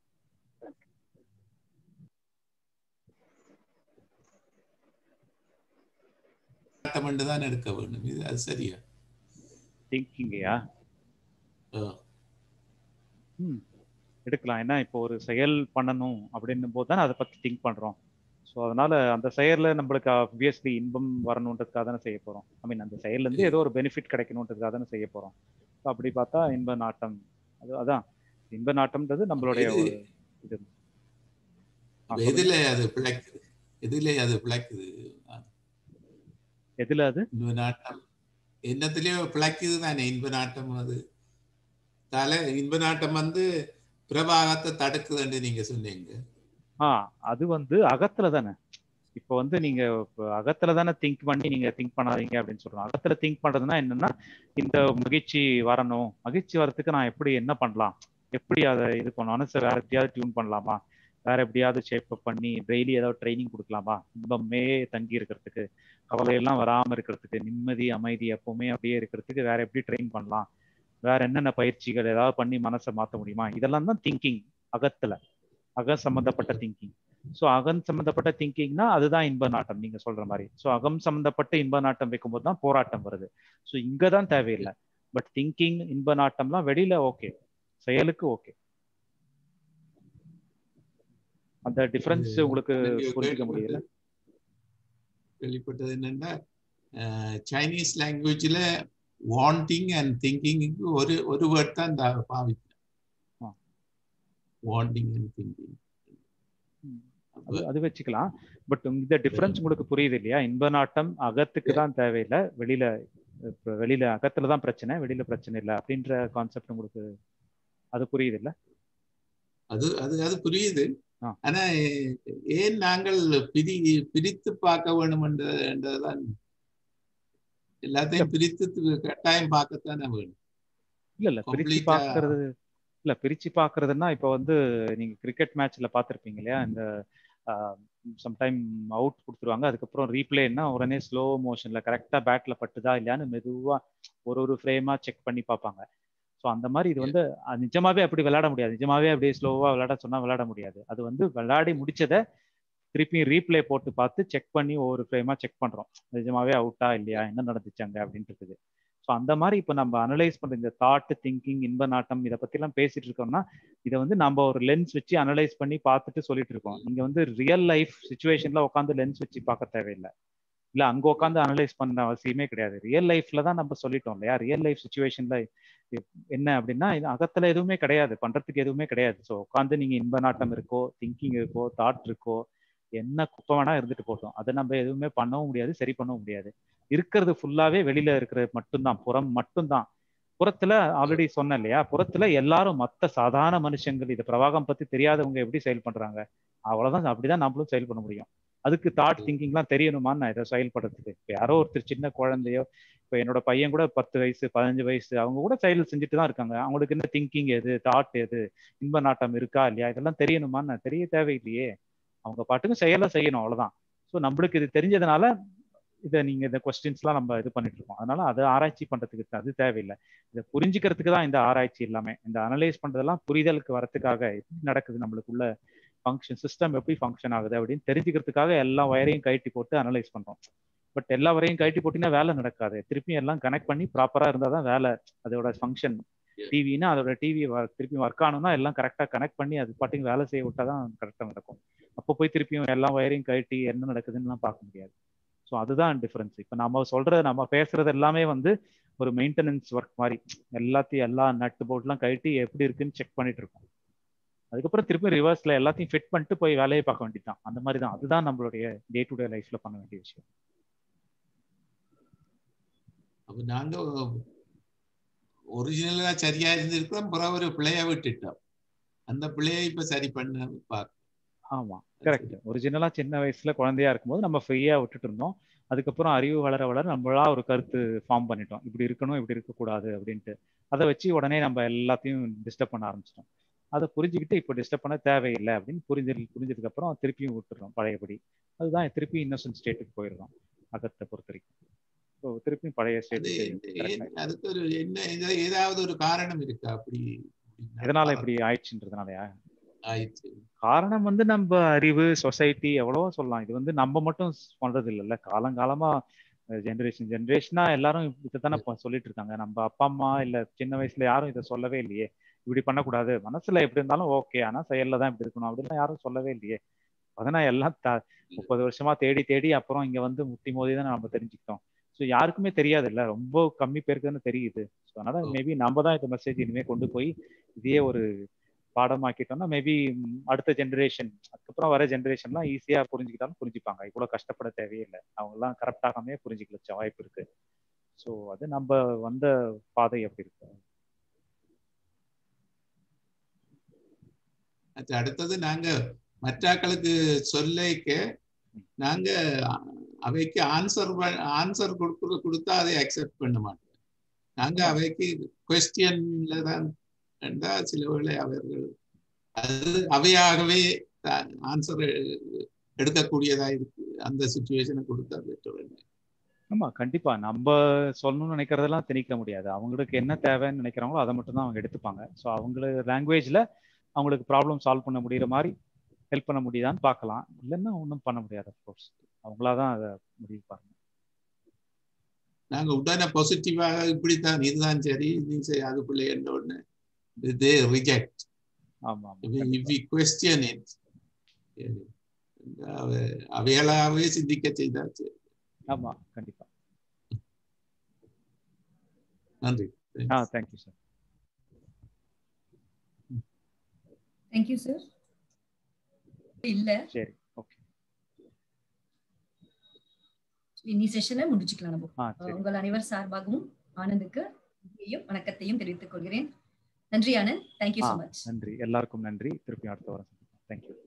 ஆட்டமெண்டு தான் எடுக்க வேண்டும் இது அது சரியா திங்கிங்கயா ஆ. ம் எடுக்கலாம் ஏன்னா இப்போ ஒரு செயல் பண்ணணும் அப்படின்னும் போது தானே அதை பத்தி திங்க் பண்றோம் ஸோ அதனால அந்த செயல்ல நம்மளுக்கு ஆப்வியஸ்லி இன்பம் வரணுன்றதுக்காக தானே செய்ய போறோம் ஐ மீன் அந்த செயல்ல இருந்து ஏதோ ஒரு பெனிஃபிட் கிடைக்கணுன்றதுக்காக தானே செய்ய போறோம் ஸோ அப்படி பார்த்தா இன்ப நாட்டம் அது அதான் இன்ப நாட்டம்ன்றது நம்மளுடைய இது ஒரு இது ஆ, இப்ப சொல்லுங்க எதுல அது பிழைக்குது எதுல அது பிழைக்குது எதுல அது இந்த நாட்டம் என்னத்திலயோ பிழைக்குது தானே இன்ப நாட்டம் அது தலை இன்ப நாட்டம் வந்து பிரபாகத்தை தடுக்குதுன்னு நீங்க சொன்னீங்க ஆ அது வந்து அகத்துல தானே இப்போ வந்து நீங்க இப்ப அகத்துல தானே திங்க் பண்ணி நீங்க திங்க் பண்ணாதீங்க அப்படின்னு சொல்றோம் அகத்துல திங்க் பண்றதுன்னா என்னன்னா இந்த மகிழ்ச்சி வரணும் மகிழ்ச்சி வரதுக்கு நான் எப்படி என்ன பண்ணலாம் எப்படி அதை இது பண்ண மனசை வேற எப்படியாவது டியூன் பண்ணலாமா வேற எப்படியாவது ஷேப் பண்ணி டெய்லி ஏதாவது ட்ரைனிங் கொடுக்கலாமா இன்பமே தங்கி இருக்கிறதுக்கு கவலையெல்லாம் வராம இருக்கிறதுக்கு நிம்மதி அமைதி எப்பவுமே அப்படியே இருக்கிறதுக்கு வேற எப்படி ட்ரெயின் பண்ணலாம் வேற என்னென்ன பயிற்சிகள் ஏதாவது பண்ணி மனசை மாற்ற முடியுமா இதெல்லாம் தான் திங்கிங் அகத்துல அகம் சம்பந்தப்பட்ட திங்கிங் ஸோ அகம் சம்பந்தப்பட்ட திங்கிங்னா அதுதான் இன்ப நாட்டம் நீங்க சொல்ற மாதிரி ஸோ அகம் சம்பந்தப்பட்ட இன்ப நாட்டம் வைக்கும்போது தான் போராட்டம் வருது ஸோ இங்க தான் தேவையில்லை பட் திங்கிங் இன்ப நாட்டம்லாம் வெளியில ஓகே செயலுக்கு ஓகே அந்த டிஃபரன்ஸ் உங்களுக்கு புரிஞ்சுக்க முடியல வெளிப்பட்டது என்னன்னா சைனீஸ் லாங்குவேஜ்ல வாண்டிங் அண்ட் திங்கிங்க்கு ஒரு ஒரு வேர்ட் தான் இந்த பாவிக்கிறேன் வாண்டிங் அண்ட் திங்கிங் அது அது வச்சுக்கலாம் பட் இந்த டிஃபரன்ஸ் உங்களுக்கு புரியுது இல்லையா இன்ப நாட்டம் அகத்துக்கு தான் தேவையில்லை வெளியில இப்ப வெளியில அகத்துல தான் பிரச்சனை வெளியில பிரச்சனை இல்லை அப்படின்ற கான்செப்ட் உங்களுக்கு அது புரியுது இல்ல அது அது அது புரியுது ஆனா ஏன் நாங்கள் பிரி பிரித்து பார்க்க வேண்டும் என்றதான் எல்லாத்தையும் பிரித்து கட்டாயம் பார்க்கத்தானே வேணும் இல்ல இல்ல பிரிச்சு பாக்குறது இல்ல பிரிச்சு பாக்குறதுன்னா இப்ப வந்து நீங்க கிரிக்கெட் மேட்ச்ல பாத்திருப்பீங்க இல்லையா இந்த சம்டைம் அவுட் கொடுத்துருவாங்க அதுக்கப்புறம் ரீப்ளேன்னா உடனே ஸ்லோ மோஷன்ல கரெக்டா பேட்ல பட்டுதா இல்லையான்னு மெதுவா ஒரு ஒரு ஃப்ரேமா செக் பண்ணி பார்ப்பாங்க ஸோ அந்த மாதிரி இது வந்து நிஜமாவே அப்படி விளையாட முடியாது நிஜமாவே அப்படியே ஸ்லோவா விளையாட சொன்னா விளையாட முடியாது அது வந்து விளையாடி முடிச்சதை திருப்பி ரீப்ளே போட்டு பார்த்து செக் பண்ணி ஒவ்வொரு ஃப்ரேமா செக் பண்றோம் நிஜமாவே அவுட்டா இல்லையா என்ன நடந்துச்சாங்க அப்படின்றது ஸோ அந்த மாதிரி இப்போ நம்ம அனலைஸ் பண்ற இந்த தாட் திங்கிங் இன்ப நாட்டம் இதை பத்திலாம் பேசிட்டு இருக்கோம்னா இதை வந்து நம்ம ஒரு லென்ஸ் வச்சு அனலைஸ் பண்ணி பார்த்துட்டு சொல்லிட்டு இருக்கோம் நீங்க வந்து ரியல் லைஃப் சுச்சுவேஷன்ல உட்காந்து லென்ஸ் வச்சு பார்க்க தேவையில்லை இல்ல அங்க உட்காந்து அனலைஸ் பண்ண அவசியமே கிடையாது ரியல் லைஃப்ல தான் நம்ம சொல்லிட்டோம் இல்லையா ரியல் லைஃப் சுச்சுவேஷன்ல என்ன அப்படின்னா இது அகத்துல எதுவுமே கிடையாது பண்றதுக்கு எதுவுமே கிடையாது ஸோ உட்காந்து நீங்க இன்ப நாட்டம் இருக்கோ திங்கிங் இருக்கோ தாட் இருக்கோ என்ன குப்பை வேணா இருந்துட்டு போட்டோம் அதை நம்ம எதுவுமே பண்ணவும் முடியாது சரி பண்ணவும் முடியாது இருக்கிறது ஃபுல்லாவே வெளியில இருக்கிறது மட்டும்தான் புறம் மட்டும்தான் புறத்துல ஆல்ரெடி சொன்னேன் இல்லையா புறத்துல எல்லாரும் மத்த சாதாரண மனுஷங்கள் இது பிரவாகம் பத்தி தெரியாதவங்க எப்படி செயல் பண்றாங்க அவ்வளவுதான் அப்படிதான் நம்மளும் செயல் பண்ண முடியும் அதுக்கு தாட் திங்கிங்லாம் தெரியணுமான்னு நான் இதை செயல்படுறதுக்கு இப்போ யாரோ ஒருத்தர் சின்ன குழந்தையோ இப்போ என்னோட பையன் கூட பத்து வயசு பதினஞ்சு வயசு அவங்க கூட செயல் செஞ்சுட்டு தான் இருக்காங்க அவங்களுக்கு என்ன திங்கிங் எது தாட் எது இன்ப நாட்டம் இருக்கா இல்லையா இதெல்லாம் தெரியணுமான்னு நான் தெரிய தேவையில்லையே அவங்க பாட்டுக்கும் செயலை செய்யணும் அவ்வளவுதான் ஸோ நம்மளுக்கு இது தெரிஞ்சதுனால இதை நீங்க இந்த கொஸ்டின்ஸ்லாம் நம்ம இது பண்ணிட்டு இருக்கோம் அதனால அதை ஆராய்ச்சி பண்றதுக்கு அது தேவையில்லை இதை புரிஞ்சுக்கிறதுக்கு தான் இந்த ஆராய்ச்சி எல்லாமே இந்த அனலைஸ் பண்றதெல்லாம் புரிதலுக்கு வரத்துக்காக எப்படி நடக்குது நம்மளுக்குள்ள ஃபங்க்ஷன் சிஸ்டம் எப்படி ஃபங்க்ஷன் ஆகுது அப்படின்னு தெரிஞ்சுக்கிறதுக்காக எல்லா வயரையும் கழட்டி போட்டு அனலைஸ் பண்றோம் பட் எல்லா வரையும் கழட்டி போட்டிங்கன்னா வேலை நடக்காது திருப்பி எல்லாம் கனெக்ட் பண்ணி ப்ராப்பரா இருந்தால் தான் வேலை அதோட ஃபங்க்ஷன் டிவினா அதோட டிவி திருப்பி ஒர்க் ஆகணும்னா எல்லாம் கரெக்டாக கனெக்ட் பண்ணி அது பாட்டுக்கு வேலை செய்ய விட்டா தான் கரெக்டாக நடக்கும் அப்போ போய் திருப்பியும் எல்லா வயரையும் கழட்டி என்ன நடக்குதுன்னு பார்க்க முடியாது ஸோ அதுதான் டிஃபரன்ஸ் இப்போ நம்ம சொல்றது நம்ம பேசுறது எல்லாமே வந்து ஒரு மெயின்டெனன்ஸ் ஒர்க் மாதிரி எல்லாத்தையும் எல்லா நட்டு போர்ட்லாம் கழட்டி எப்படி இருக்குன்னு செக் பண்ணிட்டு இருக்கோம் அதுக்கப்புறம் திருப்பி ரிவர்ஸ்ல எல்லாத்தையும் ஃபிட் பண்ணிட்டு போய் வேலையை பார்க்க வேண்டியதுதான் அந்த மாதிரி தான் அதுதான் நம்மளுடைய டே டு டே லைஃப்ல பண்ண வேண்டிய விஷயம் அப்ப நாங்க ஒரிஜினலா சரியா இருந்திருக்கோம் பிறகு ஒரு பிள்ளைய விட்டுட்டோம் அந்த பிள்ளைய இப்ப சரி பண்ண பார்க்க ஆமா கரெக்ட் ஒரிஜினலா சின்ன வயசுல குழந்தையா இருக்கும்போது நம்ம ஃப்ரீயா விட்டுட்டு இருந்தோம் அதுக்கப்புறம் அறிவு வளர வளர நம்மளா ஒரு கருத்து ஃபார்ம் பண்ணிட்டோம் இப்படி இருக்கணும் இப்படி இருக்கக்கூடாது அப்படின்ட்டு அதை வச்சு உடனே நம்ம எல்லாத்தையும் டிஸ்டர்ப் பண்ண ஆரம்பிச்சிட்டோம் அதை புரிஞ்சுக்கிட்டு இப்போ டிஸ்டர்ப் பண்ண தேவையில்லை அப்படின்னு புரிஞ்சு புரிஞ்சதுக்கு அப்புறம் திருப்பியும் விட்டுறோம் பழையபடி அதுதான் திருப்பி இன்னசென்ட் ஸ்டேட்டுக்கு போயிடுறோம் அகத்தை பொறுத்த வரைக்கும் ஸோ திருப்பியும் பழைய ஸ்டேட்டுக்கு அதுக்கு ஒரு என்ன ஏதாவது ஒரு காரணம் இருக்கா அப்படி எதனால இப்படி ஆயிடுச்சுன்றதுனாலயா ஆயிடுச்சு காரணம் வந்து நம்ம அறிவு சொசைட்டி எவ்வளவோ சொல்லலாம் இது வந்து நம்ம மட்டும் பண்றது இல்லைல்ல காலங்காலமா ஜென்ரேஷன் ஜென்ரேஷனா எல்லாரும் இதைத்தானே சொல்லிட்டு இருக்காங்க நம்ம அப்பா அம்மா இல்ல சின்ன வயசுல யாரும் இதை சொல்லவே இல்லையே இப்படி பண்ணக்கூடாது மனசுல எப்படி இருந்தாலும் ஓகே ஆனா செயல்ல தான் இப்படி இருக்கணும் அப்படின்னு யாரும் சொல்லவே இல்லையே அதனால எல்லாம் த முப்பது வருஷமா தேடி தேடி அப்புறம் இங்க வந்து முட்டி மோதி தான் நம்ம தெரிஞ்சுக்கிட்டோம் ஸோ யாருக்குமே தெரியாது இல்ல ரொம்ப கம்மி பேருக்கு தானே தெரியுது ஸோ அதனால மேபி நம்ம தான் இந்த மெசேஜ் இனிமே கொண்டு போய் இதையே ஒரு பாடமாக்கிட்டோம்னா மேபி அடுத்த ஜென்ரேஷன் அதுக்கப்புறம் வர ஜென்ரேஷன்லாம் ஈஸியா புரிஞ்சுக்கிட்டாலும் புரிஞ்சுப்பாங்க இவ்வளவு கஷ்டப்பட தேவையே இல்லை அவங்க எல்லாம் கரெக்டாகாமே புரிஞ்சுக்கல வாய்ப்பு இருக்கு ஸோ அது நம்ம வந்த பாதை எப்படி இருக்கு அது அடுத்தது நாங்க மற்றாக்களுக்கு சொல்லிக்க நாங்க அவைக்கு ஆன்சர் ஆன்சர் கொடுக்குற கொடுத்தா அதை அக்செப்ட் பண்ண மாட்டோம் நாங்க அவைக்கு கொஸ்டின்ல தான் என்றா சில வேளை அவர்கள் அது அவையாகவே ஆன்சர் எடுக்கக்கூடியதா இருக்கு அந்த சுச்சுவேஷனை கொடுத்தா பெட்டர் ஆமா கண்டிப்பா நம்ம சொல்லணும்னு நினைக்கிறதெல்லாம் திணிக்க முடியாது அவங்களுக்கு என்ன தேவைன்னு நினைக்கிறாங்களோ அதை மட்டும் தான் அவங்க எடுத்துப்பாங்க ஸோ அவங்களுக்கு லாங்குவேஜ்ல அவங்களுக்கு ப்ராப்ளம் சால்வ் பண்ண முடியிற மாதிரி ஹெல்ப் பண்ண முடியுதான்னு பார்க்கலாம் இல்லைன்னா ஒன்றும் பண்ண முடியாது அஃப்கோர்ஸ் அவங்களா தான் அதை முடிவு பாருங்க நாங்க உடனே பாசிட்டிவாக இப்படித்தான் இதுதான் சரி நீ சரி அதுக்குள்ள என்ன ஒண்ணு தே ரிஜெக்ட் ஆமா இஃப் வி கொஸ்டியன் இட் அவைகளாகவே சிந்திக்க செய்தா சரி ஆமா கண்டிப்பா நன்றி ஆ தேங்க்யூ சார் தேங்க்யூ சார் இல்ல சரி ஓகே இனி செஷனை முடிச்சுக்கலாம் நம்ம ஆ சரி உங்கள் அனைவர் சார்பாகவும் ஆனந்துக்கு நன்றியையும் வணக்கத்தையும் தெரிவித்துக் கொள்கிறேன் நன்றி ஆனந்த் தேங்க்யூ ஆ so மச் நன்றி எல்லாருக்கும் நன்றி திருப்பி அடுத்த வாரம் தேங்க்யூ